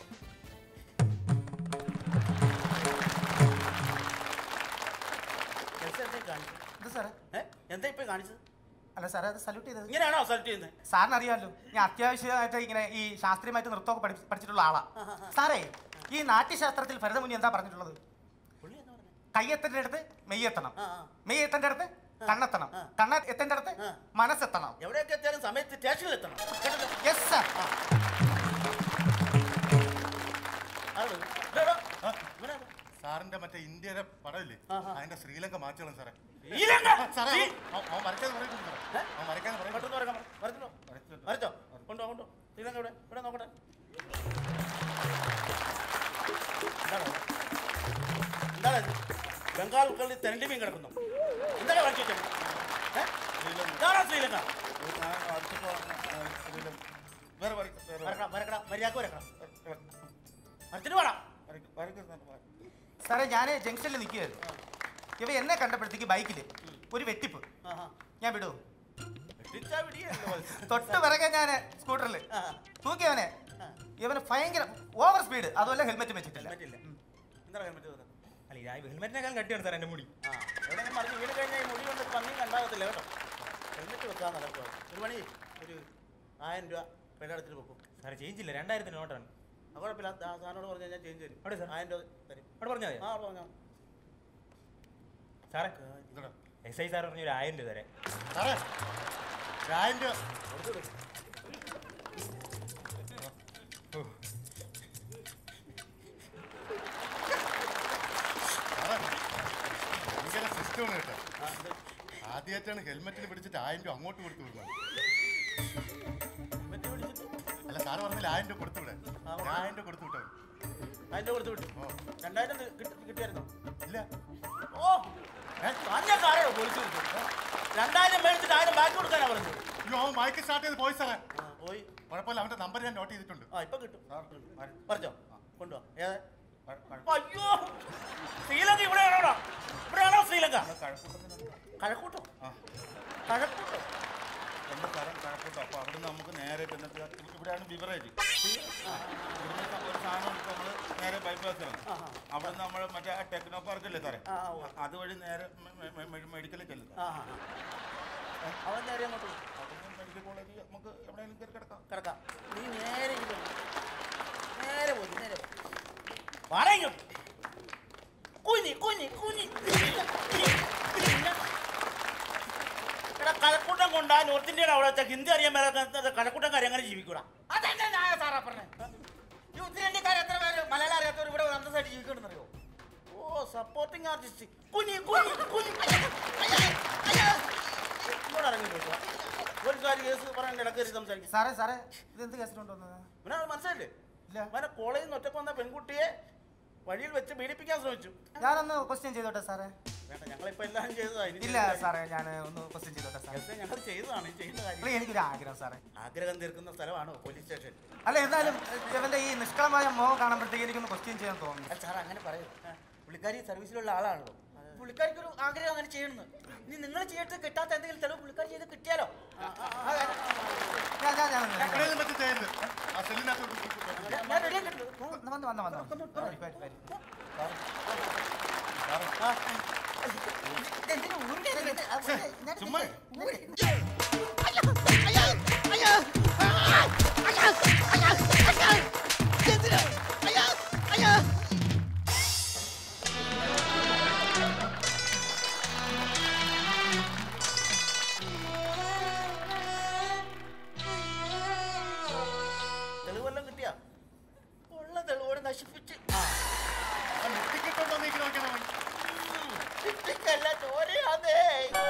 ഇത് സാറേ എന്താ ഇപ്പൊ കാണിച്ചത് അല്ല സാറേ അത് സല്യൂട്ട് ചെയ്തത് ഇങ്ങനെയാണോ സല്യൂട്ട് ചെയ്യുന്നത് സാറിന് അറിയാമല്ലോ ഞാൻ അത്യാവശ്യമായിട്ട് ഇങ്ങനെ ഈ ശാസ്ത്രീയമായിട്ട് നൃത്തമൊക്കെ പഠി പഠിച്ചിട്ടുള്ള ആളാ സാറേ ഈ നാട്യശാസ്ത്രത്തിൽ ഭരതമുനി എന്താ പറഞ്ഞിട്ടുള്ളത് കയ്യെത്തേണ്ട അടുത്ത് മെയ്യെത്തണം മെയ്യെത്തേണ്ട അടുത്ത് കണ്ണെത്തണം കണ്ണ എത്തേണ്ട അടുത്ത് മനസ്സെത്തണം എവിടെയൊക്കെ എത്തിയാലും സമയത്ത് സ്റ്റേഷനിൽ എത്തണം യെസ് സർ സാറിന്റെ മറ്റേ ഇന്ത്യയുടെ പടമില്ലേ അതിന്റെ ശ്രീലങ്ക മാറ്റിയോളാം സാറേ ശ്രീലങ്ക? സാറേ ശ്രീ- അവൻ- അവൻ വരയ്ക്കാന്ന് പറയുന്നു സാറേ അവൻ വരയ്ക്കാന്ന് പറയുന്നു പെട്ടെന്ന് വരയ്ക്കാം. വരച്ചോ? വരച്ചോ? കൊണ്ടോ, കൊണ്ടോ. ശ്രീലങ്ക ഇവിടെ, ഇവിടെ നോക്കട്ടെ. എന്താണ് അത്? എന്താണ് ഇത്? ബംഗാൾ ഉൾക്കടലിൽ തെരണ്ടി മീൻ കിടക്കുന്നു എന്താണ് വരച്ചു വെച്ചത്? ഏ? ഇതാണോ ശ്രീലങ്ക വേറെ വരയ്ക്ക- വേറെ വരക്കണം, വരക്കണം. മര്യാദക്ക് വരക്കണം. വരച്ചിട്ട് വേണം വരയ്ക്ക- വരയ്ക്കുന്ന സാറേ. സാറേ ഞാൻ ജംഗ്ഷനിൽ നിൽക്കുകയായിരുന്നു ഇവ എന്നെ കണ്ടപ്പോഴത്തേക്ക് ബൈക്കിൽ ഒരു വെട്ടിപ്പ് ഞാൻ വിടൂ വെട്ടിച്ചാ പിടിയല്ലോ മത്സ്യം. തൊട്ട് പിറകെ ഞാൻ സ്കൂട്ടറിൽ തൂക്കിയവനെ ഇവന് ഭയങ്കര ഓവർ സ്പീഡ് അതുമല്ല ഹെൽമെറ്റ് വെച്ചിട്ടില്ല ഹെൽമെറ്റ് ഇല്ല. എന്താണ് ഹെൽമെറ്റ് തന്നത്? അല്ല ഈ ഹെൽമെറ്റിനേക്കാൾ കട്ടിയാണ് സാർ എൻ്റെ മുടി ആ, എവിടെയെങ്കിലും മറിഞ്ഞ് വീണ് കഴിഞ്ഞാൽ ഈ മുടി കൊണ്ട് പന്നി കണ്ടാകത്തില്ല കേട്ടോ ഹെൽമെറ്റ് വെക്കാൻ നടക്കുക ഒരു മണി ഒരു ആയിരം രൂപ പേരുടെ അടുത്തിട്ട് വെക്കും സാറേ ചേഞ്ച് ഇല്ല രണ്ടായിരത്തിന് നോട്ടാണ് ആ കുഴപ്പമില്ല ആ സാറിനോട് പറഞ്ഞാൽ ഞാൻ ചേഞ്ച് തരും അവിടെ സാർ ആയിരം രൂപ തരും അവിടെ പറഞ്ഞാൽ മതി ആ അവിടെ പറഞ്ഞാൽ സാറേ എസ് ഐ സാർ പറഞ്ഞ ഒരു ആയിരം രൂപ തരാം സാറേ ഒരു ആയിരം രൂപ കൊടുത്തു സാറേ ഭയങ്കര സിസ്റ്റമാണ് കേട്ടോ ആദ്യമായിട്ടാണ് ഹെൽമെറ്റിൽ പിടിച്ചിട്ട് ആയിരം രൂപ അങ്ങോട്ട് കൊടുത്തു വിടുന്നത് അല്ല സാറ് പറഞ്ഞില്ല ആയിരം രൂപ കൊടുത്തു വിടാൻ ഞാൻ ആയിരം രൂപ കൊടുത്തു വിട്ടോ ആയിരം രൂപ കൊടുത്തു വിട്ടു രണ്ടായിരം തി- കിട്ടി- കിട്ടിയായിരുന്നോ ഇല്ല ഓ തന്നെ കാരണോ പോലീസ് വിളിച്ചു രണ്ടായിരം മേടിച്ചിട്ട് ആയിരം ബാക്കി കൊടുക്കാനാ പറഞ്ഞത് അയ്യോ അവൻ മയക്ക് സ്റ്റാർട്ട് ചെയ്ത് പോയി സാറേ പോയി കുഴപ്പമില്ല അവന്റെ നമ്പർ ഞാൻ നോട്ട് ചെയ്തിട്ടുണ്ട് ആ ഇപ്പൊ കിട്ടും പറഞ്ഞോ കൊണ്ടുവാ ഏത് അയ്യോ ശ്രീലങ്ക ഇവിടെ ആണോടാ ഇവിടെ ആണോ ശ്രീലങ്ക കഴക്കൂട്ടോ കഴക്കൂട്ടോ എന്റെ സ്ഥലം കഴക്കൂട്ടോ അപ്പൊ അവിടെ നമുക്ക് നേരെ പിന്നെ ഇവിടെയാണ് ബിവറേജ് ഒരു സാധനം എടുത്ത് നമ്മള് നേരെ ബൈപ്പാസിലാണ് അവിടെ നിന്ന് നമ്മൾ മറ്റേ ടെക്നോ പാർക്ക് അല്ലേ സാറേ അതുവഴി നേരെ മെഡിക്കലിൽ ചെല്ലും അവൻ നേരെ അങ്ങോട്ട് പോ. മെഡിക്കൽ കോളേജ് നമുക്ക് എവിടെയെങ്കിലും കയറി കിടക്കാം കിടക്കാം നീ നേരെ ഇങ്ങോട്ട് വരൂ. നേരെ പോയി നേരെ പോ. വാടാ ഇങ്ങോട്ട് കുഞ്ഞി കുഞ്ഞി കുഞ്ഞി എടാ കഴക്കൂട്ടം കൊണ്ടാ നോർത്ത് ഇന്ത്യയുടെ അവിടെ വെച്ച ഹിന്ദി അറിയാൻ മേലാത്ത കഴക്കൂട്ടംകാരെ എങ്ങനെ ജീവിക്കൂടാ അതെന്നെ ഞാൻ സാറാ പറഞ്ഞത് ഈ ഉത്തരേന്ത്യക്കാർ എത്ര പേര് മലയാളം അറിയാത്തവർ ഇവിടെ അന്തസ്സായിട്ട് ജീവിക്കണമെന്നറിയോ ഓ സപ്പോർട്ടിങ് ആർട്ടിസ്റ്റ് കുഞ്ഞി കുഞ്ഞി കുഞ്ഞി ഇങ്ങോട്ട് ഇറങ്ങി പോയിട്ട് വാ. ഒരു കാര്യം കേസ് പറയാൻ ഇടക്കറി സംസാരിക്കും സാറേ സാറേ ഇത് എന്ത് കേസിലുണ്ട് വന്നത് ഇവനത് മനസ്സിലായില്ലേ ഇവനെ കോളേജിൽ നിന്ന് ഒറ്റക്ക് വന്ന പെൺകുട്ടിയെ വഴിയിൽ വെച്ച് പീഡിപ്പിക്കാൻ ശ്രമിച്ചു ഞാനൊന്ന് ക്വസ്റ്റ്യൻ ചെയ്തോട്ടെ സാറേ വേണ്ട ഞങ്ങളിപ്പോ എല്ലാം ചെയ്തതാ ഇനി ഇല്ല സാറേ ഞാൻ ഒന്ന് ക്വസ്റ്റ്യൻ ചെയ്തോട്ടെ സാറേ കേസ് ഞങ്ങൾ ചെയ്തതാണ് ഈ ചെയ്യുന്ന അല്ല, കാര്യം എനിക്കൊരു ആഗ്രഹം സാറേ ആഗ്രഹം തീർക്കുന്ന സ്ഥലമാണോ പോലീസ് സ്റ്റേഷൻ അല്ല എന്നാലും ഇവന്റെ ഈ നിഷ്കളമായ മോഹം കാണുമ്പോഴത്തേക്ക് എനിക്കൊന്ന് ക്വസ്റ്റ്യൻ ചെയ്യാൻ തോന്നുന്നു സാർ അങ്ങനെ പറയൂ പുള്ളിക്കാരി സർവീസിലുള്ള ആളാണല്ലോ പുള്ളിക്കാരിക്ക് ഒരു ആഗ്രഹം അങ്ങനെ ചെയ്യണമെന്ന് ഇനി നിങ്ങൾ ചെയ്തിട്ട് കിട്ടാത്ത എന്തെങ്കിലും തെളിവ് പുള്ളിക്കാരി ചെയ്ത് കിട്ടിയാലോ ആ, ആ, ആ, ഞാൻ ഞാൻ ഞാൻ എവിടെയെങ്കിലും പറ്റി ചെയ്യരുത് ആ സെല്ലിനകത്ത് ഞാൻ- ഞാൻ ready ആക്കിയിട്ടുണ്ട്. വന്ന് വന്ന് വന്ന് വന്ന് വരി, വരി, വരി. ആ. ഇതെന്തിനാ ഊരിട്ടത്? ആ, ഊരി- ചുമ്മാ തെളിവെല്ലാം കിട്ടിയാ ഉള്ള തെളിവോട് നശിപ്പിച്ച് നെറ്റിക്കിട്ടുണ്ടോ നീക്കി നോക്കണം കിട്ടിക്കല്ല ചോരയാതേ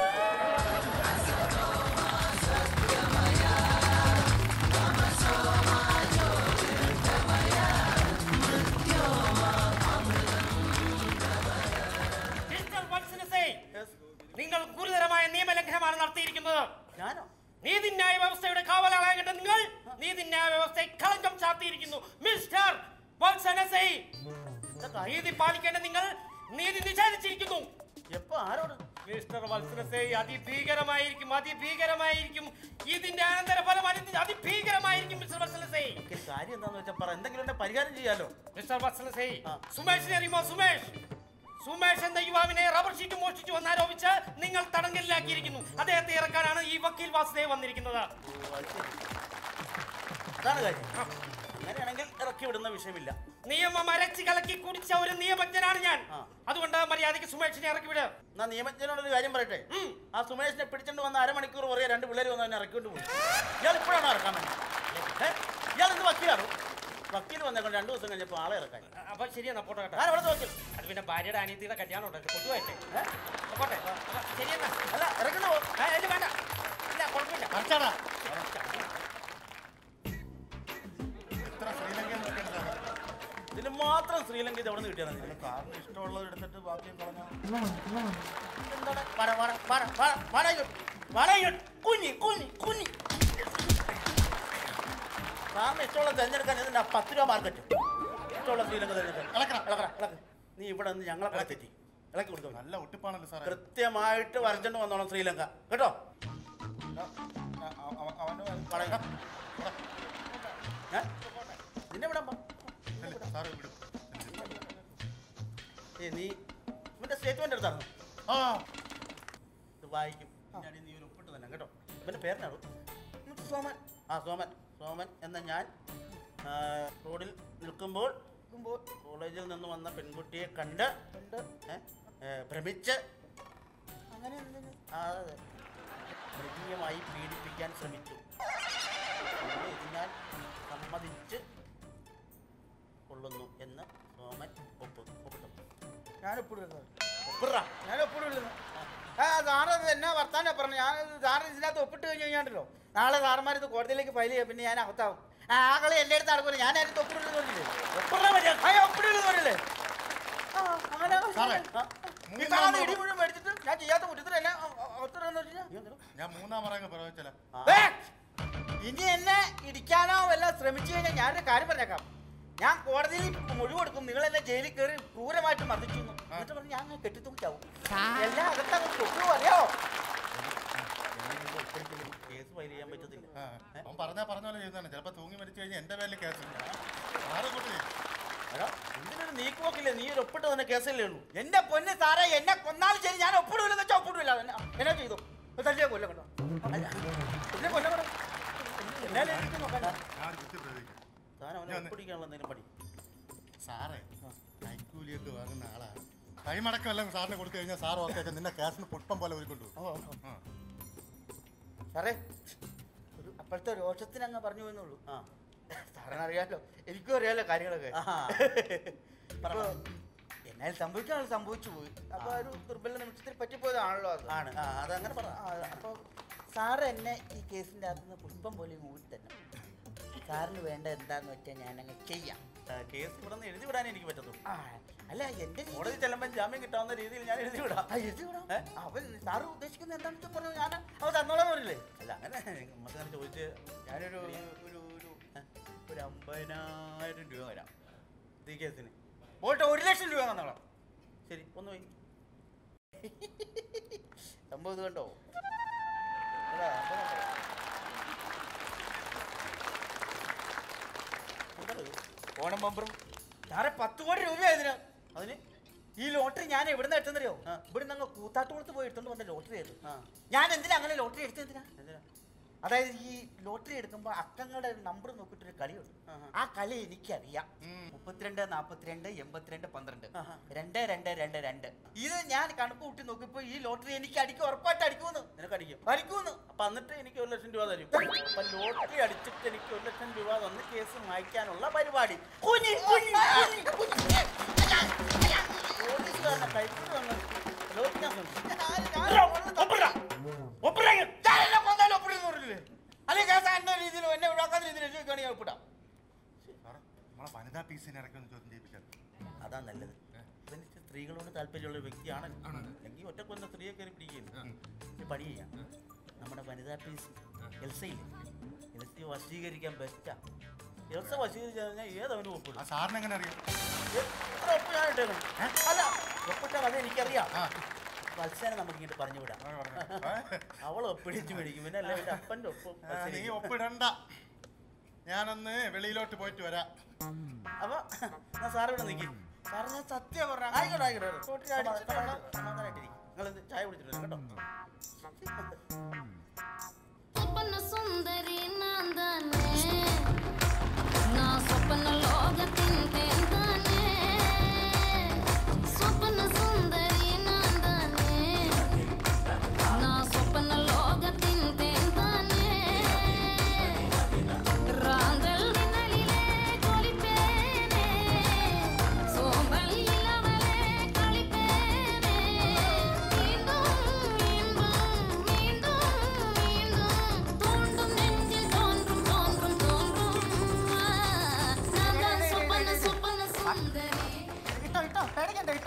മിസ്റ്റർ വത്സനസേ, നിങ്ങൾ ഗുരുതരമായ നിയമലംഘനമാണ് നടത്തിയിരിക്കുന്നത് ഞാനോ നീതിന്യായ വ്യവസ്ഥയുടെ കാവലാളാകേണ്ട നിങ്ങൾ നീതിന്യായ വ്യവസ്ഥയെ കളങ്കം ചാർത്തിയിരിക്കുന്നു മിസ്റ്റർ വത്സനസേ. നീതി പാലിക്കേണ്ട നിങ്ങൾ നീതി നിഷേധിച്ചിരിക്കുന്നു എപ്പോ ആരോട് മിസ്റ്റർ വത്സനസേ അതിഭീകരമായിരിക്കും അതിഭീകരമായിരിക്കും ഇതിന്റെ അനന്തരഫലം അതി- അതിഭീകരമായിരിക്കും മിസ്റ്റർ വത്സനസേ ഒരു കാര്യം എന്താന്ന് വെച്ചാൽ പറ എന്തെങ്കിലും ഉണ്ടെ പരിഹാരം ചെയ്യാലോ മിസ്റ്റർ വത്സനസേ സുമേഷിനെ അറിയുമോ സുമേഷ് സുമേഷ് എന്ന യുവാവിനെ റബ്ബർ ഷീറ്റ് മോഷ്ടിച്ചു എന്നാരോപിച്ച് നിങ്ങൾ തടങ്കലിലാക്കിയിരിക്കുന്നു അദ്ദേഹത്തെ ഇറക്കാനാണ് ഈ വക്കീൽ വാസുദേവ് വന്നിരിക്കുന്നത് അതാണ് കാര്യം അങ്ങനെയാണെങ്കിൽ ഇറക്കി വിടുന്ന വിഷയമില്ല നിയമം അരച്ച് കലക്കി കുടിച്ച ഒരു നിയമജ്ഞനാണ് ഞാൻ അതുകൊണ്ട് മര്യാദയ്ക്ക് സുമേഷിനെ ഇറക്കി വിട് എന്നാ നിയമജ്ഞനോടൊരു കാര്യം പറയട്ടെ ആ സുമേഷിനെ പിടിച്ചോണ്ട് വന്ന അരമണിക്കൂർ പറയാ രണ്ട് പിള്ളേർ വന്ന് എന്നെ ഇറക്കിക്കൊണ്ട് പോയി ഇയാൾ ഇപ്പോഴാണോ ഇറക്കാൻ വേണ്ടി ഏ? ഇയാൾ എന്ത് വക്കീലാണോ വക്കീൽ വന്നേക്കൊണ്ട് രണ്ടു ദിവസം കഴിഞ്ഞപ്പോൾ ആളെ ഇറക്കാൻ അപ്പൊ ശരിയെന്നാ പോട്ടെ കേട്ടോ ഞാൻ ഇവിടെ വക്കീൽ അത് പിന്നെ ഭാര്യയുടെ അനിയത്തിയുടെ കല്യാണം ഉണ്ട് കൊണ്ടുപോയട്ടെ പോട്ടെ അപ്പൊ ശരിയെന്നാ അല്ല ഇറക്കണോ ആ, ഇല്ല വേണ്ട ഇല്ല കുഴപ്പമില്ല മറിച്ചാടാ. എത്ര ശ്രീലങ്കയിൽ നിൽക്കേണ്ടതാണ് ഇതിന് മാത്രം ശ്രീലങ്ക ഇത് എവിടെ നിന്ന് കിട്ടിയാൽ സാറിന് ഇഷ്ടമുള്ളത് എടുത്തിട്ട് ബാക്കിയും കളഞ്ഞാൽ എന്താണ് വാട വാട വാട വാട വാട ഇങ്ങോട്ട് വാട ഇങ്ങോട്ട് കുഞ്ഞി കുഞ്ഞി കുഞ്ഞി സാറിന് ഇഷ്ടമുള്ള തിരഞ്ഞെടുക്കാൻ ഇതിന്റെ പത്ത് രൂപ മാർക്കറ്റ് ഇഷ്ടമുള്ള ശ്രീലങ്ക തിരഞ്ഞെടുക്കാൻ ഇളക്കണം ഇളക്കണം ഇളക്ക് നീ ഇവിടെ നിന്ന് ഞങ്ങളെ കൂടെ തെറ്റി ഇളക്കി കൊടുക്കും നല്ല ഒട്ടിപ്പാണല്ലോ സാറേ കൃത്യമായിട്ട് വരച്ചോണ്ട് വന്നോളാം ശ്രീലങ്ക കേട്ടോ വാട ഇങ്ങ്. ഏ? നിന്നെ വിടാൻ പോ. സാറ് വിടും ഏ നീ ഇവന്റെ സ്റ്റേറ്റ്മെന്റ് എടുത്താണോ ആ ഇത് വായിക്കും ഞാൻ നീ ഒരു ഒപ്പിട്ട് തന്നെ കേട്ടോ ഇവന്റെ പേരെന്നാണോ സോമൻ ആ സോമൻ സോമൻ എന്ന ഞാൻ ആ, റോഡിൽ നിൽക്കുമ്പോൾ നിൽക്കുമ്പോൾ കോളേജിൽ നിന്ന് വന്ന പെൺകുട്ടിയെ കണ്ട് കണ്ട് ഏ, ഏ, ഭ്രമിച്ച് അങ്ങനെ എന്തെങ്കിലും ആ അതെ മൃഗീയമായി പീഡിപ്പിക്കാൻ ശ്രമിച്ചു അങ്ങനെ ഇത് ഞാൻ സമ്മതിച്ച് കൊള്ളുന്നു എന്ന് സോമൻ ഒപ്പ് ഒപ്പിട്ടു ഞാനെപ്പോഴും ഒപ്പിട്രാ ഞാനെപ്പോഴും ഇല്ലെന്ന് ആ സാറ് ഇത് എന്നാ വർത്താനം പറഞ്ഞു ഞാൻ സാറ് ഇതിനകത്ത് ഒപ്പിട്ട് കഴിഞ്ഞ് കഴിഞ്ഞാണ്ടല്ലോ നാളെ സാറന്മാർ ഇത് കോടതിയിലേക്ക് ഫയൽ ചെയ്യാം പിന്നെ ഞാൻ അകത്താവും ആ ആ കളി എൻ്റെ അടുത്ത് നടക്കില്ല ഞാൻ അതിനകത്ത് ഒപ്പിടുന്നു പറഞ്ഞില്ലേ ഒപ്പിടാൻ പറ്റിയ ആ ഒപ്പിടുന്നു പറഞ്ഞില്ലേ ആ, അങ്ങനെ സാറേ, ആ. ഈ സാധനം ഇടി മുഴുവൻ മേടിച്ചിട്ട് ഞാൻ ചെയ്യാത്ത കുറ്റത്തിന് എന്നെ ഒത്തിടുന്നു ഞാൻ മൂന്നാം പറയങ്ങ് പ്രവചിച്ചല്ല ഇനി എന്നെ ഇടിക്കാനോ വല്ല ശ്രമിച്ചു കഴിഞ്ഞാൽ ഞാനൊരു കാര്യം പറഞ്ഞേക്കാം ഞാൻ കോടതിയിൽ മൊഴി കൊടുക്കും നിങ്ങൾ എന്നെ ജയിലിൽ കയറി ക്രൂരമായിട്ട് മർദ്ദിച്ചു എന്ന്. എന്നിട്ട് പറഞ്ഞ് ഞാൻ അങ്ങ് കെട്ടിത്തൂക്കിച്ചാവും എല്ലാം അകത്തങ്ങ് കൊട്ടു അറിയോ കേസ് ഫയൽ ചെയ്യാൻ പറ്റത്തില്ല അവൻ പറഞ്ഞാ പറഞ്ഞ പോലെ ചെയ്യുന്നതാണ് ചിലപ്പോ തൂങ്ങി മരിച്ചു കഴിഞ്ഞാൽ എന്റെ പേരിൽ കേസ് സാറ് കൂട്ടി എടാ, ഇതിനൊരു നീക്കുപോക്കില്ലേ നീ ഒരു ഒപ്പിട്ട് തന്നെ കേസല്ലേ ഉള്ളൂ എന്റെ പൊന്ന് സാറേ എന്നെ കൊന്നാലും ശരി ഞാൻ ഒപ്പിടൂലെന്ന് വെച്ചാൽ ഒപ്പിടൂല എന്നെ എന്നാ ചെയ്തു തല്ലിയെ കൊല്ലം കേട്ടോ എന്നെ കൊല്ലം കേട്ടോ എന്നാലും എനിക്ക് നോക്കണ്ട ഞാൻ കുത്തി പ്രവചിക്കാം താൻ അവനെ ഞാൻ- ഒപ്പിടിക്കാനുള്ള എന്തെങ്കിലും പടി സാറേ കൈക്കൂലിയൊക്കെ വാങ്ങുന്ന ആളാണ് കൈമടക്കം എല്ലാം സാറിന് കൊടുത്തു കഴിഞ്ഞാൽ സാർ ഓക്കെ നിന്നെ കേസിന് പുഷ്പം പോലെ ഒരുക്കൊണ്ടു സാറേ ഒരു അപ്പോഴത്തെ രോഷത്തിന് അങ്ങ് പറഞ്ഞു പോയെന്നുള്ളൂ ആ സാറിന് അറിയാലോ എനിക്കും അറിയാലോ കാര്യങ്ങളൊക്കെ അപ്പൊ എന്നാൽ സംഭവിക്കാനുള്ള സംഭവിച്ചു പോയി അപ്പൊ ആ ഒരു ദുർബല നിമിഷത്തിൽ പറ്റിപ്പോയതാണല്ലോ അത് ആണ് ആ അതങ്ങനെ പറ ആ, അപ്പൊ സാറ് എന്നെ ഈ കേസിന്റെ അകത്ത് നിന്ന് പുഷ്പം പോലെ ഊരി തന്നെ സാറിന് വേണ്ട എന്താന്ന് വെച്ചാൽ ഞാൻ അങ്ങ് ചെയ്യാം ആ, കേസ് ഇവിടെ നിന്ന് എഴുതി വിടാനേ എനിക്ക് പറ്റത്തുള്ളൂ ആ, അല്ല എന്റെ രീതി- കോടതി ചെല്ലുമ്പോൾ ജാമ്യം കിട്ടാവുന്ന രീതിയിൽ ഞാൻ എഴുതി വിടാം ആ, എഴുതി വിടാം. അവൻ സാറ് ഉദ്ദേശിക്കുന്നത് എന്താണെന്ന് വെച്ചാൽ പറഞ്ഞു ഞാൻ അവ തന്നോളാന്ന് പറഞ്ഞില്ലേ അല്ല അങ്ങനെ നമുക്ക് അങ്ങനെ ചോദിച്ച് ഞാനൊരു ഒരു ഒരു ഒരു അമ്പതിനായിരം രൂപ വരാം ഈ കേസിന് പോയിട്ട് ഒരു ലക്ഷം രൂപ തന്നോളാം ശരി ഒന്ന് പോയി സംഭവം ഇത് കണ്ടോ എടാ, സംഭവം കണ്ടോ? ഓണം ബമ്പറും സാറേ പത്ത് കോടി രൂപയാ ഇതിന് അതിന് ഈ ലോട്ടറി ഞാൻ എവിടുന്ന് എടുത്തെന്നറിയോ ഇവിടുന്ന് അങ്ങ് കൂത്താട്ടുകുളത്ത് പോയി എടുത്തോണ്ട് വന്ന ലോട്ടറി ആയിരുന്നു ഞാൻ എന്തിനാ അങ്ങനെ ലോട്ടറി എടുത്തത് എന്തിനാ അതായത് ഈ ലോട്ടറി എടുക്കുമ്പോൾ അക്കങ്ങളുടെ നമ്പർ നോക്കിയിട്ടൊരു കളിയുണ്ട് ആ കളി എനിക്കറിയാം മുപ്പത്തിരണ്ട് നാൽപ്പത്തിരണ്ട് എൺപത്തിരണ്ട് പന്ത്രണ്ട് രണ്ട് രണ്ട് രണ്ട് രണ്ട് ഇത് ഞാൻ കണക്ക് കൂട്ടി നോക്കിയപ്പോൾ ഈ ലോട്ടറി എനിക്ക് അടിക്കും ഉറപ്പായിട്ട് അടിക്കുമെന്ന് നിനക്ക് അടിക്കും അടിക്കുമെന്ന് അപ്പൊ എന്നിട്ട് എനിക്ക് ഒരു ലക്ഷം രൂപ തരും അപ്പൊ ലോട്ടറി അടിച്ചിട്ട് എനിക്ക് ഒരു ലക്ഷം രൂപ തന്ന് കേസ് വായിക്കാനുള്ള പരിപാടി കുഞ്ഞി കുഞ്ഞി കുഞ്ഞി കുഞ്ഞി പോലീസുകാരനെ കൈക്കൂലി തന്ന് ലോപിക്കാൻ അല്ലെങ്കിൽ കേസ് എന്ന രീതിയിൽ എന്നെ ഒഴിവാക്കാത്ത രീതിയിൽ രക്ഷിക്കുകയാണെങ്കിൽ ഞാൻ ഒപ്പിടാം സാറേ നമ്മളെ വനിതാ പീസിനെ ഇറക്കി ഒന്ന് ചോദ്യം ചെയ്യിപ്പിച്ചാൽ അതാ നല്ലത് ഇവന് സ്ത്രീകളോട് താല്പര്യമുള്ള ഒരു വ്യക്തിയാണ് അല്ലെങ്കിൽ ഒറ്റക്ക് വന്ന സ്ത്രീയെ കയറി പിടിക്കുന്നു ഒരു പണി ചെയ്യാം നമ്മുടെ വനിതാ പീസ് എൽസയില്ലേ എൽസി വശീകരിക്കാൻ ബെസ്റ്റാ എൽസ വശീകരിച്ചു കഴിഞ്ഞാൽ ഏതവനും ഒപ്പിടും ആ സാറിന് എങ്ങനെ അറിയാം എത്ര ഒപ്പ് ഞാൻ ഇട്ടേക്കണം അല്ല ഒപ്പിട്ട കഥ എനിക്കറിയാം വത്സനെ നമുക്ക് ഇങ്ങോട്ട് പറഞ്ഞു വിടാം അവൾ ഒപ്പിടിച്ച് മേടിക്കും പിന്നെ അല്ല എൻ്റെ അപ്പൻ്റെ ഒപ്പ് ആ, നീ വത്സനിക്കും. ഒപ്പിടണ്ട ഞാനൊന്ന് വെളിയിലോട്ട് പോയിട്ട് വരാം അപ്പൊ എന്നാ സാറ് ഇവിടെ നിൽക്കി സാറ് ഞാൻ സത്യം പറഞ്ഞ ആയിക്കോട്ടെ ആയിക്കോട്ടെ റോട്ടിൽ അടിച്ചിട്ടാണ് സമാധാനമായിട്ടിരിക്കും നിങ്ങൾ ചായ കുടിച്ചിട്ട് കേട്ടോ സ്വപ്ന സുന്ദരി നാന്താനേ నా స్వప్న లోగతింటే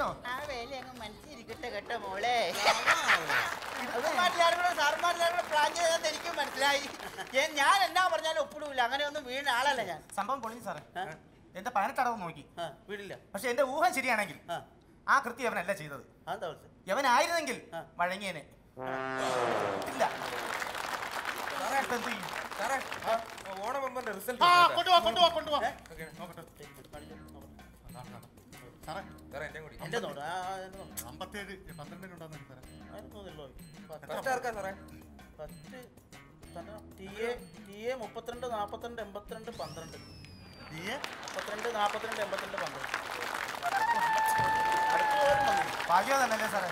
മനസ്സിലായില്ലോ ആ വേല അങ്ങ് മനസ്സിരിക്കട്ടെ കേട്ടോ മോളെ അതുമാരെല്ലാരും കൂടെ സാറുമാരെല്ലാരും കൂടെ പ്ലാൻ ചെയ്തെന്ന് എനിക്കും മനസ്സിലായി ഏ, ഞാൻ എന്നാ പറഞ്ഞാലും ഒപ്പിടൂല അങ്ങനെ ഒന്നും വീണ ആളല്ല ഞാൻ സംഭവം പൊളിഞ്ഞു സാറേ എന്റെ പതിനെട്ടടവ് നോക്കി വീടില്ല പക്ഷെ എന്റെ ഊഹം ശരിയാണെങ്കിൽ ആ കൃത്യം അവനല്ല ചെയ്തത് അതെന്താ വിളിച്ചത്? യവനായിരുന്നെങ്കിൽ വഴങ്ങിയനെ ഇല്ല സാറേ, ഇപ്പൊ എന്ത് ചെയ്യും? ഓണമെമ്പറിന്റെ റിസൾട്ട് ആ കൊണ്ടുവാ കൊണ്ടുവാ കൊണ്ടുവാ സാറേ സാറേ എന്റെ കൂടി എന്റെ നോട്ട് ആ, ആ, എന്റെ നോട്ട്. അമ്പത്തേഴ് പന്ത്രണ്ടിനുണ്ടാന്ന് സാറേ അതിന് തോന്നില്ലോ. പത്ത് ഫസ്റ്റ് ആർക്കാ സാറേ പത്ത് തന്നെ ടി എ ടി എ മുപ്പത്തിരണ്ട് നാൽപ്പത്തിരണ്ട് എൺപത്തിരണ്ട് പന്ത്രണ്ട് ടി എ മുപ്പത്തിരണ്ട് നാൽപ്പത്തിരണ്ട് എൺപത്തിരണ്ട് പന്ത്രണ്ട് അടുത്ത ഓർമ്മ വന്നു. ഭാഗ്യം തന്നെയല്ലേ സാറേ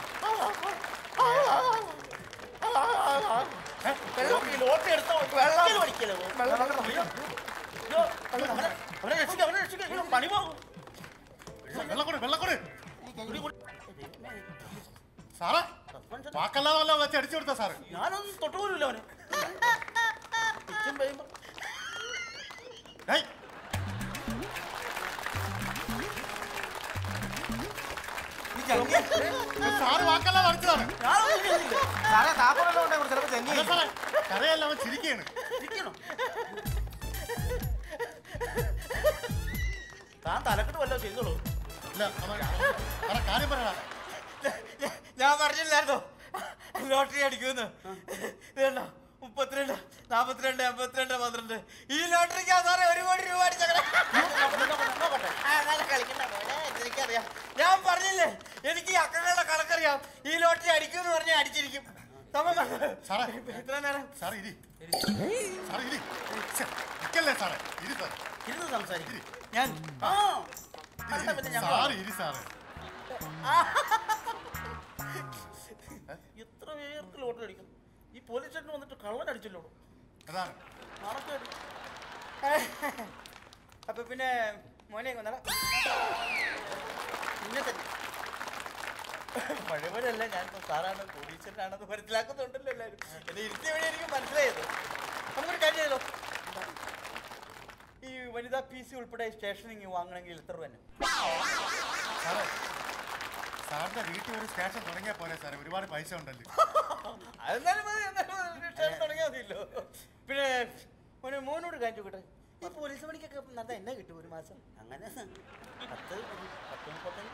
ഏ, വെള്ളം ഈ ലോട്ടറി എടുത്തോ വെള്ളം പഠിക്കലോ അവനെ രക്ഷിക്ക അവനെ രക്ഷിക്ക അയ്യോ, പണി പോകും വെള്ളം കൊടു വെള്ളം കൊടു സാറേ വാക്കല്ലാതെ വല്ല വെച്ച് അടിച്ചു കൊടുത്ത സാറ് ഞാനൊന്നും തൊട്ടുപോലുമില്ല അവന് പിച്ചും പെയ്യുമ്പോ ഡേയ്, സാറ് വാക്കല്ലാതെ അടിച്ചതാണ് സാറേ താക്കോലെല്ലാം ഉണ്ടെങ്കിൽ ചിലപ്പോൾ തെന്നി അല്ല സാറേ കരയല്ല അവൻ ചിരിക്കുകയാണ് ഇരിക്കണം താൻ തലക്കെട്ട് വല്ലതും ചെയ്തോളൂ ഇല്ല അവൻ സാറേ കാര്യം പറയടാ ഞാൻ പറഞ്ഞില്ലായിരുന്നോ ലോട്ടറി അടിക്കുമെന്ന് ഇതുണ്ടോ മുപ്പത്തിരണ്ട് നാപ്പത്തിരണ്ട് എൺപത്തിരണ്ട് പന്ത്രണ്ട് ഈ ലോട്ടറിക്കാ സാറേ ഒരു കോടി രൂപ അടിച്ചേക്കണേ ആ, നല്ല കളിക്കണ്ട മോനെ, എനിക്കറിയാം ഞാൻ പറഞ്ഞില്ലേ എനിക്ക് ഈ അക്കങ്ങളുടെ കണക്കറിയാം ഈ ലോട്ടറി അടിക്കുമെന്ന് പറഞ്ഞാൽ അടിച്ചിരിക്കും തമ്മ സാറേ ഇത്ര നേരം സാറേ ഇരി സാറേ ഇരി ഛെ, നിക്കല്ലേ സാറേ ഇരി സാറേ ഇരുന്ന് സംസാരിക്കും ഞാൻ ആ അല്ല, പിന്നെ ഞാൻ സാറ് ഇരി സാറേ എത്ര പേർക്ക് ലോട്ടറി അടിക്കും ഈ പോലീസ് സ്റ്റേഷനിൽ വന്നിട്ട് കള്ളൻ അടിച്ചല്ലോ അതാണ് നാണക്കേട് അപ്പൊ പിന്നെ മോനെ കൊന്നടാ പിന്നെ തന്നെ മഴമഴയല്ല ഞാനിപ്പോ സാറാണ് കോടീശ്വരനാണെന്ന് മനസ്സിലാക്കുന്നുണ്ടല്ലോ എല്ലാവരും എന്നെ ഇരുത്തിയ വഴി എനിക്ക് മനസ്സിലായത് നമുക്കൊരു കാര്യം ചെയ്തോ ഈ വനിതാ പി സി ഉൾപ്പെടെ സ്റ്റേഷനിങ് വാങ്ങണമെങ്കിൽ എത്ര രൂപ തന്നെ സാറേ സാറിന്റെ വീട്ടിൽ ഒരു സ്റ്റേഷൻ തുടങ്ങിയാൽ പോരെ സാറേ ഒരുപാട് പൈസ ഉണ്ടല്ലോ അതെന്തായാലും മതി എന്തായാലും മതി. സ്റ്റേഷൻ തുടങ്ങിയാൽ മതിയല്ലോ പിന്നെ മോനെ മോനോട് കാര്യം ചോദിക്കട്ടെ ഈ പോലീസ് പണിക്കൊക്കെ നടത്താൻ എന്നാ കിട്ടും ഒരു മാസം അങ്ങനെ പത്ത് പത്ത് മുപ്പത്തഞ്ച്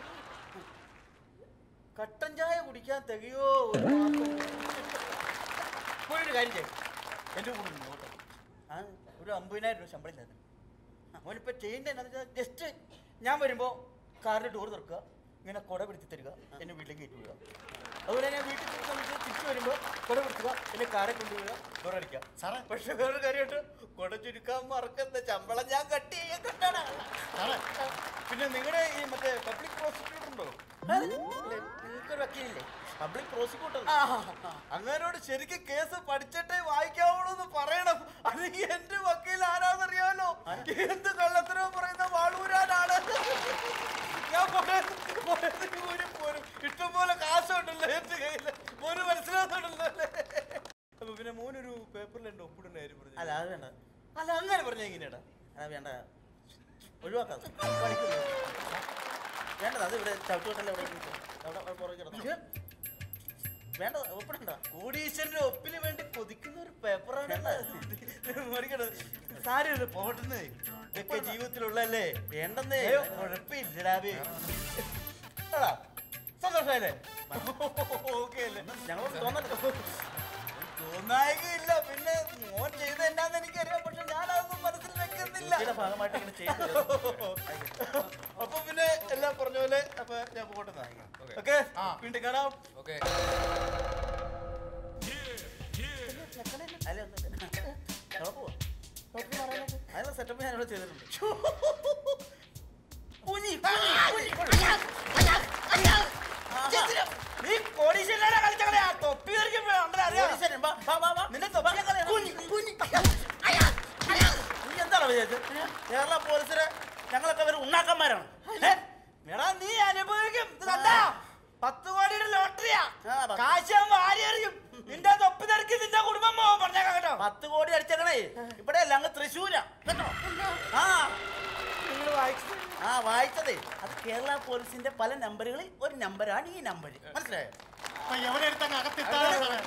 കട്ടൻ ചായ കുടിക്കാൻ തികയോ ഒരു മാസം പോയിട്ട് കാര്യം ചെയ്യും എൻ്റെ കൂടെ നിന്ന് കേട്ടോ ആ ഒരു അമ്പതിനായിരം രൂപ ശമ്പളം തരണം അവനിപ്പോൾ ചെയ്യേണ്ടത് എന്താണെന്ന് വെച്ചാൽ ജസ്റ്റ് ഞാൻ വരുമ്പോൾ കാറിൻ്റെ ഡോർ തുറക്കുക ഇങ്ങനെ കുട പിടിച്ച് തരിക എന്നെ വീട്ടിലേക്ക് കയറ്റി വിടുക അതുപോലെ ഞാൻ വീട്ടിൽ തിരിച്ച് വന്നിട്ട് തിരിച്ച് വരുമ്പോൾ കുട പിടിക്കുക എന്നെ കാറെ കൊണ്ടുപോവുക ഡോർ അടിക്കുക സാറേ പക്ഷെ വേറൊരു കാര്യമായിട്ട് കുട ചുരുക്കാൻ മറക്കുന്ന ശമ്പളം ഞാൻ കട്ട് ചെയ്യാൻ കട്ടാണ് സാറേ പിന്നെ നിങ്ങളുടെ ഈ മറ്റേ പബ്ലിക് പ്രോസിക്യൂട്ടർ ഉണ്ടോ നിങ്ങൾക്കൊരു വക്കീലില്ലേ പബ്ലിക് പ്രോസിക്യൂട്ടർ ആ, അങ്ങനോട് ശരിക്കും കേസ് പഠിച്ചിട്ടേ വായിക്കാവുള്ളൂ എന്ന് പറയണം അല്ലെങ്കിൽ എന്റെ വക്കീൽ ആരാന്നറിയാലോ എന്ത് കള്ളത്തരവും പറയുന്ന വാളൂരാനാണ് ഞാൻ പോയത് പോയത് ഊരി പോരും ഇഷ്ടംപോലെ കാശുണ്ടല്ലോ എന്റെ കയ്യില് മോന് മനസ്സിലാകുന്നുണ്ടല്ലോ അല്ലേ അപ്പൊ പിന്നെ മോനൊരു പേപ്പറിൽ എന്റെ ഒപ്പിടുന്ന കാര്യം പറഞ്ഞു അല്ല അത് വേണ്ട അല്ല അങ്ങനെ പറഞ്ഞ എങ്ങനെയാടാ അത് വേണ്ട ഒഴിവാക്കാം പണിക്കുന്നു വേണ്ടത് അത് ഇവിടെ ചവിട്ടുകൊട്ടല്ലേ ഇവിടെ ഇരിക്കും. അവിടെ അവിടെ പുറകെ കിടന്നു വേണ്ട ഒപ്പിടണ്ട കോടീശ്വരന്റെ ഒപ്പിന് വേണ്ടി കൊതിക്കുന്ന ഒരു പേപ്പറാണ് മേടിക്കണത് സാരമില്ല പോട്ടെന്ന് ഇതൊക്കെ ജീവിതത്തിലുള്ളല്ലേ വേണ്ടെന്നേ കുഴപ്പമില്ലടാവേ എടാ, സന്തോഷായില്ലേ ഓക്കെ അല്ലേ ഞങ്ങളോട് തോന്നണ്ട തോന്നായികയില്ല പിന്നെ മോൻ ചെയ്ത എന്നാന്ന് എനിക്കറിയാം പക്ഷെ ഞാൻ അതൊന്നും മനസ്സിൽ വെക്കുന്നില്ല ഇതിന്റെ ഭാഗമായിട്ട് ഇങ്ങനെ ചെയ്യുന്നത് അപ്പൊ പിന്നെ എല്ലാം പറഞ്ഞ പോലെ അപ്പൊ ഞാൻ പോട്ടെ ഓക്കെ വീണ്ടും കാണാം ഓക്കെ അല്ല ഒന്നുമില്ല ഞങ്ങൾ പോവാ അതിനുള്ള സെറ്റപ്പ് ഞാൻ ഇവിടെ ചെയ്തിട്ടുണ്ട് കുഞ്ഞി, കുഞ്ഞി, കുഞ്ഞി. നീ കോടീശ്വരനാണ് കളിച്ചകളെ ആ തൊപ്പി ധരിക്കുമ്പോ അന്തരം അറിയാം കോടീശ്വരൻ, വാ, വാ, വാ, വാ. നിന്റെ തൊപ്പി കളയണം. കുഞ്ഞി, കുഞ്ഞി. നീ എന്താണ് വിചാരിച്ചത് കേരള പോലീസിന് ഞങ്ങളൊക്കെ ഒരു ഉണ്ണാക്കന്മാരാണ് ഏ? എടാ നീ അനുഭവിക്കും ഇത് കണ്ടാ പത്ത് കോടിയുടെ ലോട്ടറിയാ കാശ് ഞാൻ വാരി എറിയും നിന്റെ തൊപ്പി തിരക്കി നിന്റെ കുടുംബം പോവും പറഞ്ഞേക്കാം കേട്ടോ പത്ത് കോടി അടിച്ചേക്കണേ ഇവിടെ അല്ല അങ്ങ് തൃശ്ശൂരാ കേട്ടോ ആ നിങ്ങൾ വായിച്ചു ആ ആ വായിച്ചതേ അത് കേരള പോലീസിന്റെ പല നമ്പറുകളിൽ ഒരു നമ്പറാണ് ഈ നമ്പർ മനസ്സിലായോ എവിടെ എടുത്തങ്ങ് അകത്തിട്ടാണ് സാറേ.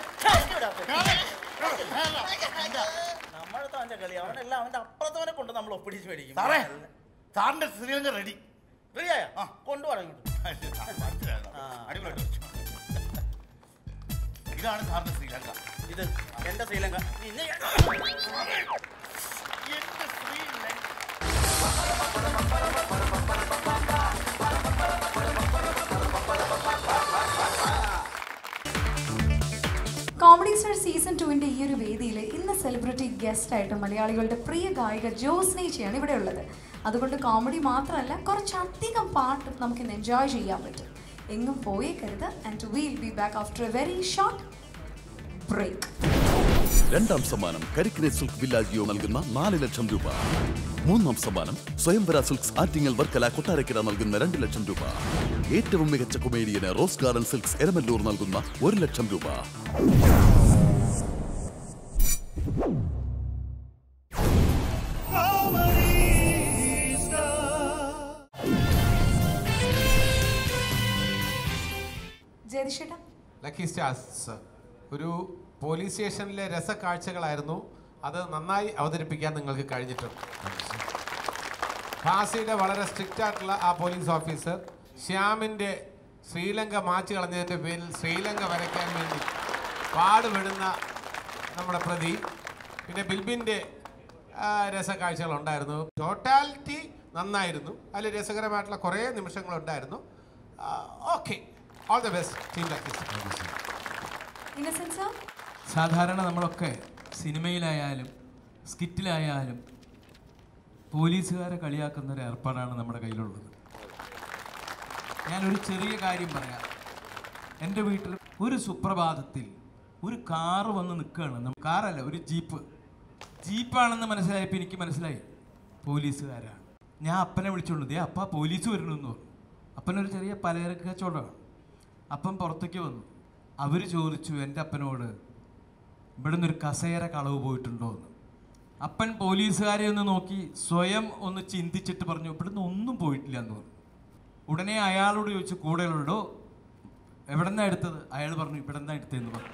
നമ്മളത്തെ അവന്റെ കളി അവനെല്ലാം അവന്റെ അപ്പുറത്തവനെ കൊണ്ട് നമ്മൾ ഒപ്പിടിച്ച് മേടിക്കും സാറേ സാറിന്റെ ശ്രീലങ്ക റെഡി റെഡിയായ കൊണ്ടുപോകാം ഇങ്ങോട്ട് അടിപൊളി ഇതാണ് സാറിന്റെ ശ്രീലങ്ക ഇത് എന്റെ ശ്രീലങ്ക നിന്നെ എന്റെ ശ്രീലങ്ക കോമഡി സ്റ്റാർ സീസൺ ടുവിൻ്റെ ഈ ഒരു വേദിയിൽ ഇന്ന് സെലിബ്രിറ്റി ഗസ്റ്റ് ആയിട്ട് മലയാളികളുടെ പ്രിയ ഗായിക ജോസ്നേച്ചിയാണ് ഇവിടെ ഉള്ളത് അതുകൊണ്ട് കോമഡി മാത്രമല്ല കുറച്ചധികം പാട്ടും നമുക്ക് ഇന്ന് എൻജോയ് ചെയ്യാൻ പറ്റും എങ്ങും പോയേക്കരുത് and will be back after a very short break രണ്ടാം സമ്മാനം കരിക്കിനെ സിൽക്ക് വില്ലാജിയോ നൽകുന്ന നാല് ലക്ഷം രൂപ മൂന്നാം സമ്മാനം സ്വയംവര സിൽക്സ് ആറ്റിങ്ങൽ വർക്കല കൊട്ടാരക്കര നൽകുന്ന രണ്ട് ലക്ഷം രൂപ ഏറ്റവും മികച്ച കൊമേഡിയന് റോസ് ഗാർഡൻ സിൽക്സ് എരമല്ലൂർ നൽകുന്ന ഒരു ലക്ഷം രൂപ ജയതിഷേട്ടാ ലക്കി സ്റ്റാർസ് ഒരു പോലീസ് സ്റ്റേഷനിലെ രസക്കാഴ്ചകളായിരുന്നു അത് നന്നായി അവതരിപ്പിക്കാൻ നിങ്ങൾക്ക് കഴിഞ്ഞിട്ടുണ്ട് ഫാസിയുടെ വളരെ സ്ട്രിക്റ്റ് ആയിട്ടുള്ള ആ പോലീസ് ഓഫീസർ ശ്യാമിൻ്റെ ശ്രീലങ്ക മാച്ച് കളഞ്ഞതിൻ്റെ പേരിൽ ശ്രീലങ്ക വരയ്ക്കാൻ വേണ്ടി പാടുപെടുന്ന നമ്മുടെ പ്രതി പിന്നെ ബിൽബിൻ്റെ രസക്കാഴ്ചകളുണ്ടായിരുന്നു ടോട്ടാലിറ്റി നന്നായിരുന്നു അതിൽ രസകരമായിട്ടുള്ള കുറേ നിമിഷങ്ങളുണ്ടായിരുന്നു okay all the best team lucky innocence സാധാരണ നമ്മളൊക്കെ സിനിമയിലായാലും സ്കിറ്റിലായാലും പോലീസുകാരെ കളിയാക്കുന്ന ഒരു ഏർപ്പാടാണ് നമ്മുടെ കയ്യിലുള്ളത് ഞാനൊരു ചെറിയ കാര്യം പറയാം എൻ്റെ വീട്ടിൽ ഒരു സുപ്രഭാതത്തിൽ ഒരു കാറ് വന്ന് നിൽക്കുകയാണ് നമ്മ- കാറല്ല ഒരു ജീപ്പ് ജീപ്പാണെന്ന് മനസ്സിലായപ്പോൾ എനിക്ക് മനസ്സിലായി പോലീസുകാരാണ് ഞാൻ അപ്പനെ വിളിച്ചോണ്ട് ദേ അപ്പ പോലീസ് വരണമെന്ന് പറഞ്ഞു അപ്പനൊരു ചെറിയ പലചരക്ക് കച്ചവടമാണ് അപ്പം പുറത്തേക്ക് വന്നു അവർ ചോദിച്ചു എൻ്റെ അപ്പനോട് ഇവിടുന്ന് ഒരു കസേര കളവ് പോയിട്ടുണ്ടോ എന്ന് അപ്പൻ പോലീസുകാരെ ഒന്ന് നോക്കി സ്വയം ഒന്ന് ചിന്തിച്ചിട്ട് പറഞ്ഞു ഇവിടുന്ന് ഒന്നും പോയിട്ടില്ല എന്ന് പറഞ്ഞു ഉടനെ അയാളോട് ചോദിച്ചു കൂടെയുള്ളോ എവിടെന്നാ എടുത്തത് അയാൾ പറഞ്ഞു ഇവിടെന്നാ എടുത്തതെന്ന് പറഞ്ഞു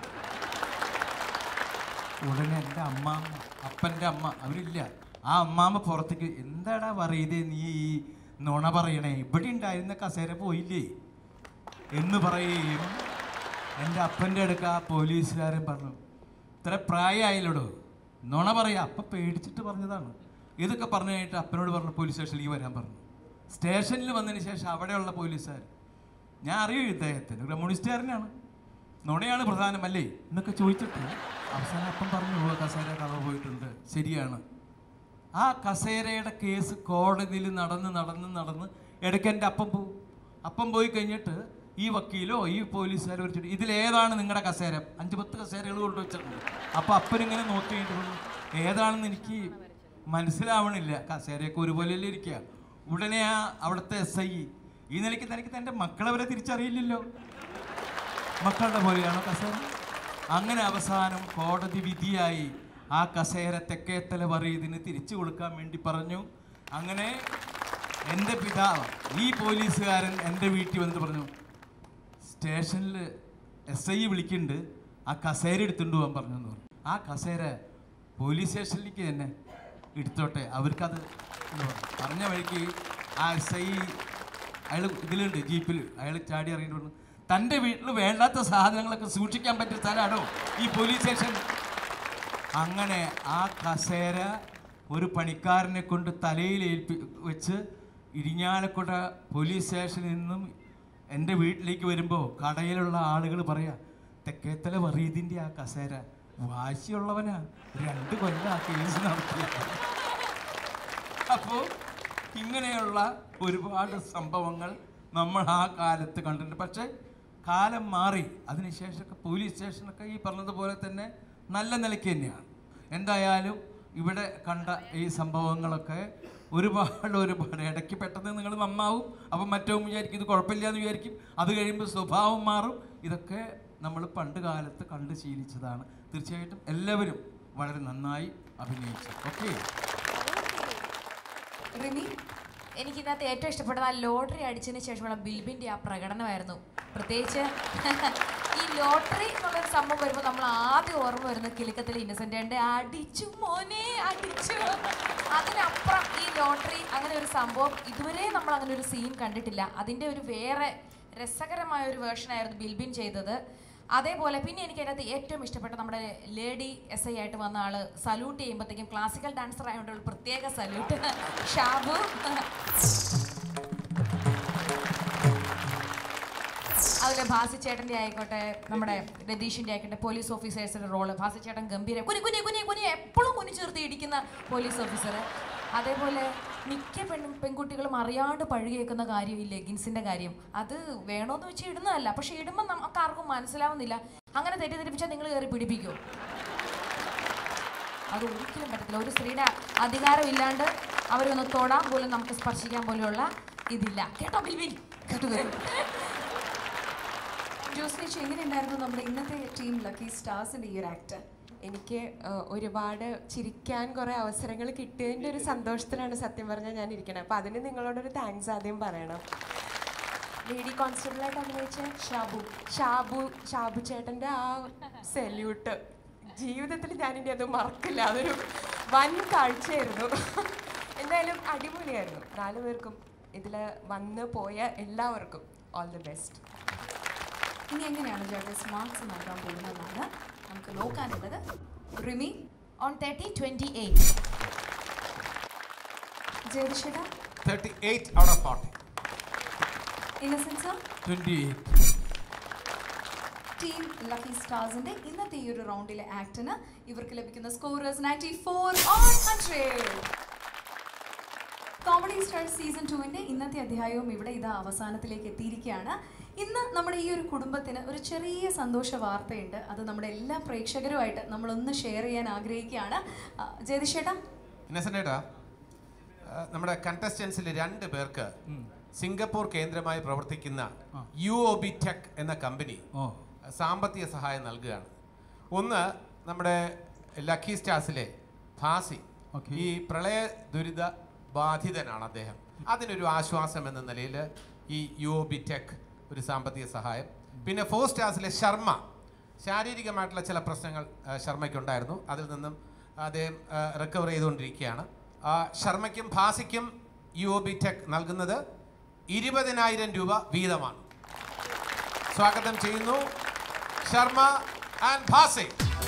ഉടനെ എൻ്റെ അമ്മാമ്മ അപ്പൻ്റെ അമ്മ അവരില്ല ആ അമ്മാമ്മ പുറത്തേക്ക് എന്താടാ പറയുതേ നീ ഈ നുണ പറയണേ ഇവിടെ ഉണ്ടായിരുന്ന കസേര പോയില്ലേ എന്ന് പറയുകയും എൻ്റെ അപ്പൻ്റെ അടുക്ക ആ പോലീസുകാരൻ പറഞ്ഞു ഇത്ര പ്രായമായില്ലടോ നുണ പറയാ അപ്പം പേടിച്ചിട്ട് പറഞ്ഞതാണ് ഇതൊക്കെ പറഞ്ഞു കഴിഞ്ഞിട്ട് അപ്പനോട് പറഞ്ഞു പോലീസ് സ്റ്റേഷനിലേക്ക് വരാൻ പറഞ്ഞു സ്റ്റേഷനിൽ വന്നതിന് ശേഷം അവിടെയുള്ള പോലീസുകാർ ഞാൻ അറിയും ഇദ്ദേഹത്തിന് കമ്മ്യൂണിസ്റ്റുകാരനാണ് നുണയാണ് പ്രധാനമല്ലേ എന്നൊക്കെ ചോദിച്ചിട്ട് അവസാനം അപ്പം പറഞ്ഞു "ഓ, കസേര കളവ് പോയിട്ടുണ്ട് ശരിയാണ് ആ കസേരയുടെ കേസ് കോടതിയിൽ നടന്ന് നടന്ന് നടന്ന് ഇടയ്ക്ക് എൻ്റെ അപ്പം പോവും അപ്പം പോയി കഴിഞ്ഞിട്ട് ഈ വക്കീലോ ഈ പോലീസുകാരോ വിളിച്ചിട്ട് ഇതിലേതാണ് നിങ്ങളുടെ കസേര അഞ്ച് പത്ത് കസേരകൾ കൊണ്ടുവച്ചിട്ടുണ്ട് അപ്പോൾ അപ്പനിങ്ങനെ നോക്കി കഴിഞ്ഞിട്ട് പറഞ്ഞു, ഏതാണെന്ന് എനിക്ക് മനസ്സിലാവണില്ല കസേരയൊക്കെ ഒരുപോലെയല്ലേ ഇരിക്കുക ഉടനെ ആ അവിടുത്തെ എസ് ഐ ഈ നിലയ്ക്ക് തനിക്ക് തൻ്റെ മക്കളെ വരെ തിരിച്ചറിയില്ലല്ലോ മക്കളുടെ പോലെയാണോ കസേര അങ്ങനെ അവസാനം കോടതി വിധിയായി ആ കസേര തെക്കേത്തല പറയതിന് തിരിച്ചു കൊടുക്കാൻ വേണ്ടി പറഞ്ഞു അങ്ങനെ എൻ്റെ പിതാവ് ഈ പോലീസുകാരൻ എൻ്റെ വീട്ടിൽ വന്നിട്ട് പറഞ്ഞു സ്റ്റേഷനിൽ എസ് ഐ വിളിക്കുന്നുണ്ട് ആ കസേര എടുത്തുകൊണ്ട് പോകാൻ പറഞ്ഞു എന്ന് പറഞ്ഞു ആ കസേര പോലീസ് സ്റ്റേഷനിലേക്ക് തന്നെ എടുത്തോട്ടെ അവർക്കത് എന്ന് പറഞ്ഞു. പറഞ്ഞ വഴിക്ക് ആ എസ് ഐ അയാൾ ഇതിലുണ്ട് ജീപ്പിൽ അയാൾ ചാടി ഇറങ്ങിയിട്ട് പറഞ്ഞു തൻ്റെ വീട്ടിൽ വേണ്ടാത്ത സാധനങ്ങളൊക്കെ സൂക്ഷിക്കാൻ പറ്റിയ സ്ഥലമാണോ ഈ പോലീസ് സ്റ്റേഷൻ അങ്ങനെ ആ കസേര ഒരു പണിക്കാരനെ കൊണ്ട് തലയിൽ ഏൽപ്പി വെച്ച് ഇരിഞ്ഞാലക്കുട പോലീസ് സ്റ്റേഷനിൽ നിന്നും എൻ്റെ വീട്ടിലേക്ക് വരുമ്പോൾ കടയിലുള്ള ആളുകൾ പറയാ തെക്കേത്തല വറീദിൻ്റെ ആ കസേര വാശിയുള്ളവനാ രണ്ട് കൊല്ലം ആ കേസ് നടത്തിയ അപ്പോൾ ഇങ്ങനെയുള്ള ഒരുപാട് സംഭവങ്ങൾ നമ്മൾ ആ കാലത്ത് കണ്ടിട്ടുണ്ട് പക്ഷേ കാലം മാറി അതിനുശേഷമൊക്കെ പോലീസ് സ്റ്റേഷനൊക്കെ ഈ പറഞ്ഞതുപോലെ തന്നെ നല്ല നിലയ്ക്ക് തന്നെയാണ് എന്തായാലും ഇവിടെ കണ്ട ഈ സംഭവങ്ങളൊക്കെ ഒരുപാട് ഒരുപാട് ഇടയ്ക്ക് പെട്ടെന്ന് നിങ്ങൾ നന്നാവും അപ്പം മറ്റവും വിചാരിക്കും ഇത് കുഴപ്പമില്ല എന്ന് വിചാരിക്കും അത് കഴിയുമ്പോൾ സ്വഭാവം മാറും ഇതൊക്കെ നമ്മൾ പണ്ട് കാലത്ത് കണ്ട് ശീലിച്ചതാണ് തീർച്ചയായിട്ടും എല്ലാവരും വളരെ നന്നായി അഭിനയിച്ചു ഓക്കെ റിമി എനിക്ക് ഇതിനകത്ത് ഏറ്റവും ഇഷ്ടപ്പെട്ടത് ആ ലോട്ടറി അടിച്ചതിന് ശേഷമുള്ള ബിൽബിന്റെ ആ പ്രകടനമായിരുന്നു പ്രത്യേകിച്ച് ഈ ലോട്ടറി എന്നുള്ളൊരു സംഭവം വരുമ്പോൾ നമ്മൾ ആദ്യം ഓർമ്മ വരുന്ന കിലുക്കത്തിൽ ഇന്നസെന്റ് അടിച്ചു മോനെ അടിച്ചു അതിനപ്പുറം ഈ ലോട്ടറി അങ്ങനെ ഒരു സംഭവം ഇതുവരെ നമ്മൾ അങ്ങനെ ഒരു സീൻ കണ്ടിട്ടില്ല അതിന്റെ ഒരു വേറെ രസകരമായ ഒരു വേർഷനായിരുന്നു ബിൽബിൻ ചെയ്തത് അതേപോലെ പിന്നെ എനിക്ക് അതിനകത്ത് ഏറ്റവും ഇഷ്ടപ്പെട്ട നമ്മുടെ ലേഡി എസ് ഐ ആയിട്ട് വന്ന ആള് സല്യൂട്ട് ചെയ്യുമ്പോഴത്തേക്കും ക്ലാസിക്കൽ ഡാൻസർ ആയതുകൊണ്ട് ഒരു പ്രത്യേക സല്യൂട്ട് ഷാബു അതിലെ ഭാസിച്ചേട്ടൻ്റെ ആയിക്കോട്ടെ നമ്മുടെ രതീഷിൻ്റെ ആയിക്കോട്ടെ പോലീസ് ഓഫീസേഴ്സിൻ്റെ റോള് ഭാസിച്ചേട്ടൻ ഗംഭീര കുനി കുനി കുനി കുനി എപ്പോഴും കുനി ചേർത്ത് ഇടിക്കുന്ന പോലീസ് ഓഫീസർ അതേപോലെ മിക്ക പെൺ പെൺകുട്ടികളും അറിയാണ്ട് പഴുകേക്കുന്ന കാര്യം ഈ ലെഗിൻസിൻ്റെ കാര്യം അത് വേണോന്ന് വെച്ച് ഇടുന്നതല്ല പക്ഷെ ഇടുമ്പോൾ നമുക്ക് ആർക്കും മനസ്സിലാവുന്നില്ല അങ്ങനെ തെറ്റിദ്ധരിപ്പിച്ചാൽ നിങ്ങൾ കയറി പിടിപ്പിക്കുമോ അത് ഒരിക്കലും പറ്റത്തില്ല ഒരു സ്ത്രീയുടെ അധികാരം ഇല്ലാണ്ട് അവരൊന്ന് തൊടാൻ പോലും നമുക്ക് സ്പർശിക്കാൻ പോലെയുള്ള ഇതില്ല കേട്ടോ ബിൽബിൻ കേട്ടോ ജോസ്നേച്ചി എങ്ങനെയുണ്ടായിരുന്നു നമ്മുടെ ഇന്നത്തെ ടീം ലക്കി സ്റ്റാർസിന്റെ ഈ ഒരു ആക്ട് എനിക്ക് ആ, ഒരുപാട് ചിരിക്കാൻ കുറേ അവസരങ്ങൾ കിട്ടിയതിൻ്റെ ഒരു സന്തോഷത്തിലാണ് സത്യം പറഞ്ഞാൽ ഞാൻ ഇരിക്കണത് അപ്പോൾ അതിന് നിങ്ങളോടൊരു താങ്ക്സ് ആദ്യം പറയണം ലേഡി കോൺസ്റ്റബിളായിട്ട് അഭിനയിച്ച ഷാബു ഷാബു ഷാബു ചേട്ടൻ്റെ ആ സെല്യൂട്ട് ജീവിതത്തിൽ ഞാനിനി അത് മറക്കില്ല അതൊരു വൻ കാഴ്ചയായിരുന്നു എന്തായാലും അടിപൊളിയായിരുന്നു നാലു പേർക്കും ഇതിൽ വന്ന് പോയ എല്ലാവർക്കും ഓൾ ദി ബെസ്റ്റ് ഇനി എങ്ങനെയാണ് ജഡ്ജസ് മാർക്സ് നൽകാൻ പോകുന്നതെന്നാണ് നമുക്ക് നോക്കാനുള്ളത് Rimi on thirty twenty eight ജയതിഷേട്ട thirty eight out of forty innocence twenty team lucky സ്റ്റാർസിന്റെ ഇന്നത്തെ ഈ ഒരു റൗണ്ടിലെ ആക്ടിന് ഇവർക്ക് ലഭിക്കുന്ന scorers ninety four on hundred comedy star season ടുവിന്റെ ഇന്നത്തെ അധ്യായവും ഇവിടെ ഇതാ അവസാനത്തിലേക്ക് എത്തിയിരിക്കുകയാണ് ഇന്ന് നമ്മുടെ ഈ ഒരു കുടുംബത്തിന് ഒരു ചെറിയ സന്തോഷ വാർത്തയുണ്ട് അത് നമ്മുടെ എല്ലാ പ്രേക്ഷകരുമായിട്ട് നമ്മളൊന്ന് ഷെയർ ചെയ്യാൻ ആഗ്രഹിക്കുകയാണ് ആ, ജയതിഷേട്ടാ ഇന്നസെന്റ് ഏട്ടാ ആ, നമ്മുടെ കണ്ടസ്റ്റൻസിൽ രണ്ട് പേർക്ക് സിംഗപ്പൂർ കേന്ദ്രമായി പ്രവർത്തിക്കുന്ന യു ഒ ബി ടെക് എന്ന കമ്പനി സാമ്പത്തിക സഹായം നൽകുകയാണ് ഒന്ന് നമ്മുടെ ലക്കി സ്റ്റാർസിലെ ഭാസി ഈ പ്രളയ ദുരിത ബാധിതനാണ് അദ്ദേഹം അതിനൊരു ആശ്വാസം എന്ന നിലയിൽ ഈ യു ഒ ബി ടെക് ഒരു സാമ്പത്തിക സഹായം പിന്നെ ഫോർ സ്റ്റാർസിലെ ശർമ്മ ശാരീരികമായിട്ടുള്ള ചില പ്രശ്നങ്ങൾ ആ, ശർമ്മയ്ക്കുണ്ടായിരുന്നു അതിൽ നിന്നും അദ്ദേഹം റിക്കവർ ചെയ്തുകൊണ്ടിരിക്കുകയാണ് ആ, ശർമ്മയ്ക്കും ഭാസിക്കും യു ഒ ബി ടെക് നൽകുന്നത് ഇരുപതിനായിരം രൂപ വീതമാണ് സ്വാഗതം ചെയ്യുന്നു ശർമ്മ ആൻഡ് ഭാസി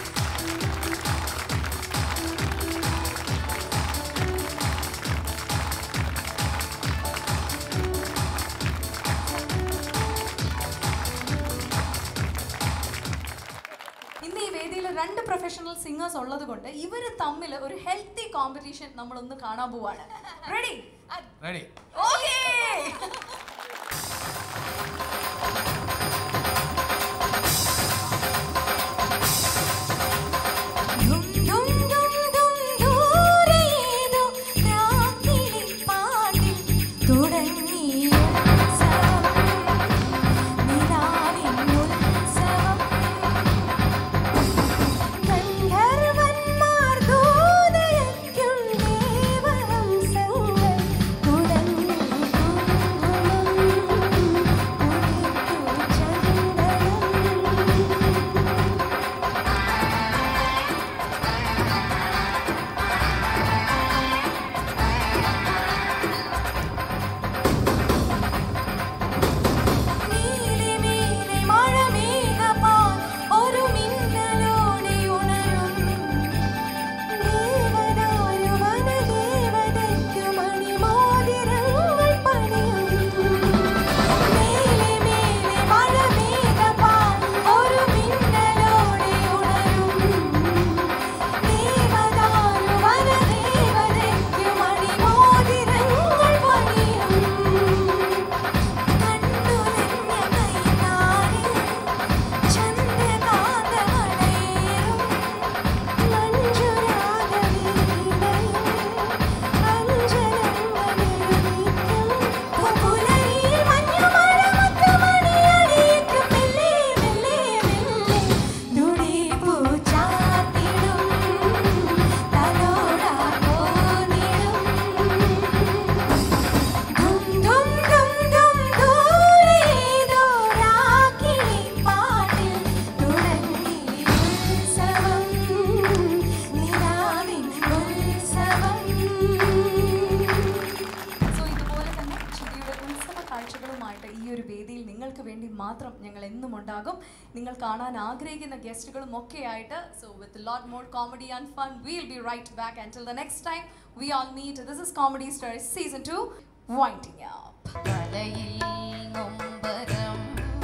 ഇന്ന് ഈ വേദിയിൽ രണ്ട് പ്രൊഫഷണൽ സിംഗേഴ്സ് ഉള്ളത് കൊണ്ട് ഇവർ തമ്മിൽ ഒരു ഹെൽത്തി കോമ്പറ്റീഷൻ നമ്മളൊന്ന് കാണാൻ പോവാണ് റെഡി റെഡി ഓക്കേ ദും ദും ദും ദും ദൂരേതോ രാക്കിളിപ്പാട്ടിൽ തുടങ്ങിയ ഉത്സവം നിലാവിൻ ഉത്സവം ഗന്ധർവന്മാർ ദൂതയയ്ക്കും ദേവഹംസങ്ങൾ തുടങ്ങി സപ്പോർട്ടുമായിട്ട് ഈ ഒരു വേദിയിൽ നിങ്ങൾക്ക് വേണ്ടി മാത്രം ഞങ്ങൾ എന്നും ഉണ്ടാകും നിങ്ങൾ കാണാൻ ആഗ്രഹിക്കുന്ന ഗസ്റ്റുകളും ഒക്കെ ആയിട്ട് so with lot more comedy and fun will be right back and till the next time we all meet this is comedy stars season two winding up നൊമ്പരം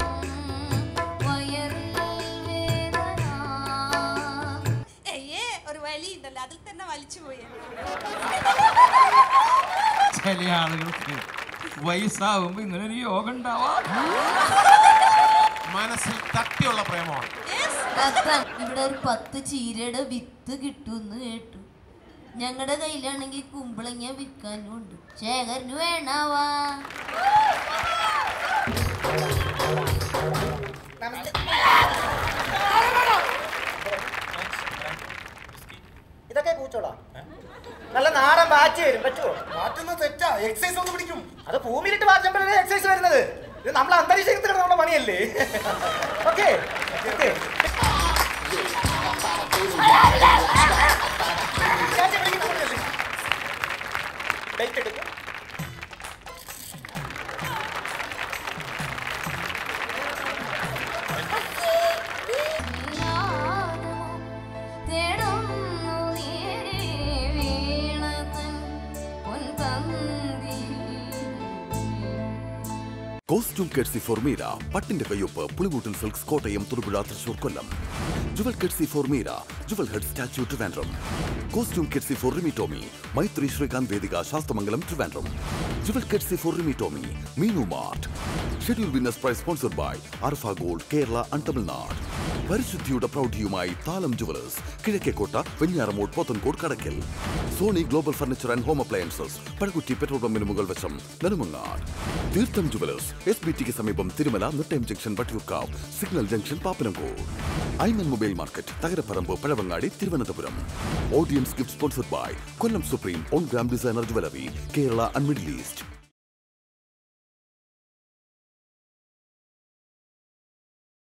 വയറിൽ വേദന ഏയ് ഒരു വലി ഉണ്ടല്ലോ അതിൽ തന്നെ വലിച്ചു പോയി ചില ആളുകൾക്ക് വയസ്സാവുമ്പോ ഇങ്ങനെ ഒരു യോഗം ഉണ്ടാവാം മനസ്സിൽ തട്ടിയുള്ള പ്രേമമാണ് കത്താൻ ഇവിടെ ഒരു പത്ത് ചീരയുടെ വിത്ത് കിട്ടുമെന്ന് കേട്ടു ഞങ്ങളുടെ കയ്യിലാണെങ്കിൽ കുമ്പളങ്ങ വിൽക്കാനും ഉണ്ട് ശേഖരന് വേണാവാ ഇതൊക്കെ പൂച്ചോളാ നല്ല നാടൻ ബാറ്റ് വരും പറ്റുമോ മാറ്റുന്ന തെറ്റാ എക്സസൈസ് ഒന്ന് പിടിക്കും അത് ഭൂമിയിലിട്ട് മാറ്റുമ്പോഴല്ലേ എക്സസൈസ് വരുന്നത് ഇത് നമ്മൾ അന്തരീക്ഷത്തിൽ കിടന്ന നമ്മുടെ പണിയല്ലേ ഓക്കെ എടുക്കും തേടുന്നു നീ വീണതൻ പൊൻപന്തി കോസ്റ്റ്യൂം കെഡ്സി ഫോർമീര പട്ടിന്റെ കയ്യൊപ്പ് പുളികൂട്ടിൽ സിൽക്സ് കോട്ടയം തൊടുപുഴ തൃശൂർ കൊല്ലം ജുവൽ കെഡ്സി ഫോർമീര jewel head statue Trivandrum costume കെഡ്സി ഫോർ റിമി ടോമി മൈത്രി ശ്രീകാന്ത് വേദിക ശാസ്തമംഗലം ട്രിവാൻഡ്രം ജുവൽ കെഡ്സി for Rimi Tomy Meenu mart schedule winners prize sponsored by Arfa gold Kerala and Tamil Nadu പരിശുദ്ധിയുടെ പ്രൗഢിയുമായി Thalam jewellers Kizhakkekotta Venjaramoodu Pothencode Kadakkal Sony global furniture and home appliances Pazhakutty petrol പമ്പിന് മുകൾ വശം നെടുമങ്ങാട് തീർത്ഥം ജുവലേഴ്സ് എസ് ബി ടിക്ക് സമീപം Thirumala Nettayam junction Vattiyoorkavu signal junction Pappanamcode Aiman mobile market Thakaraparambu Pazhavangadi Thiruvananthapuram audience gift sponsored by Kollam supreme on gram designer jewellery Kerala and middle east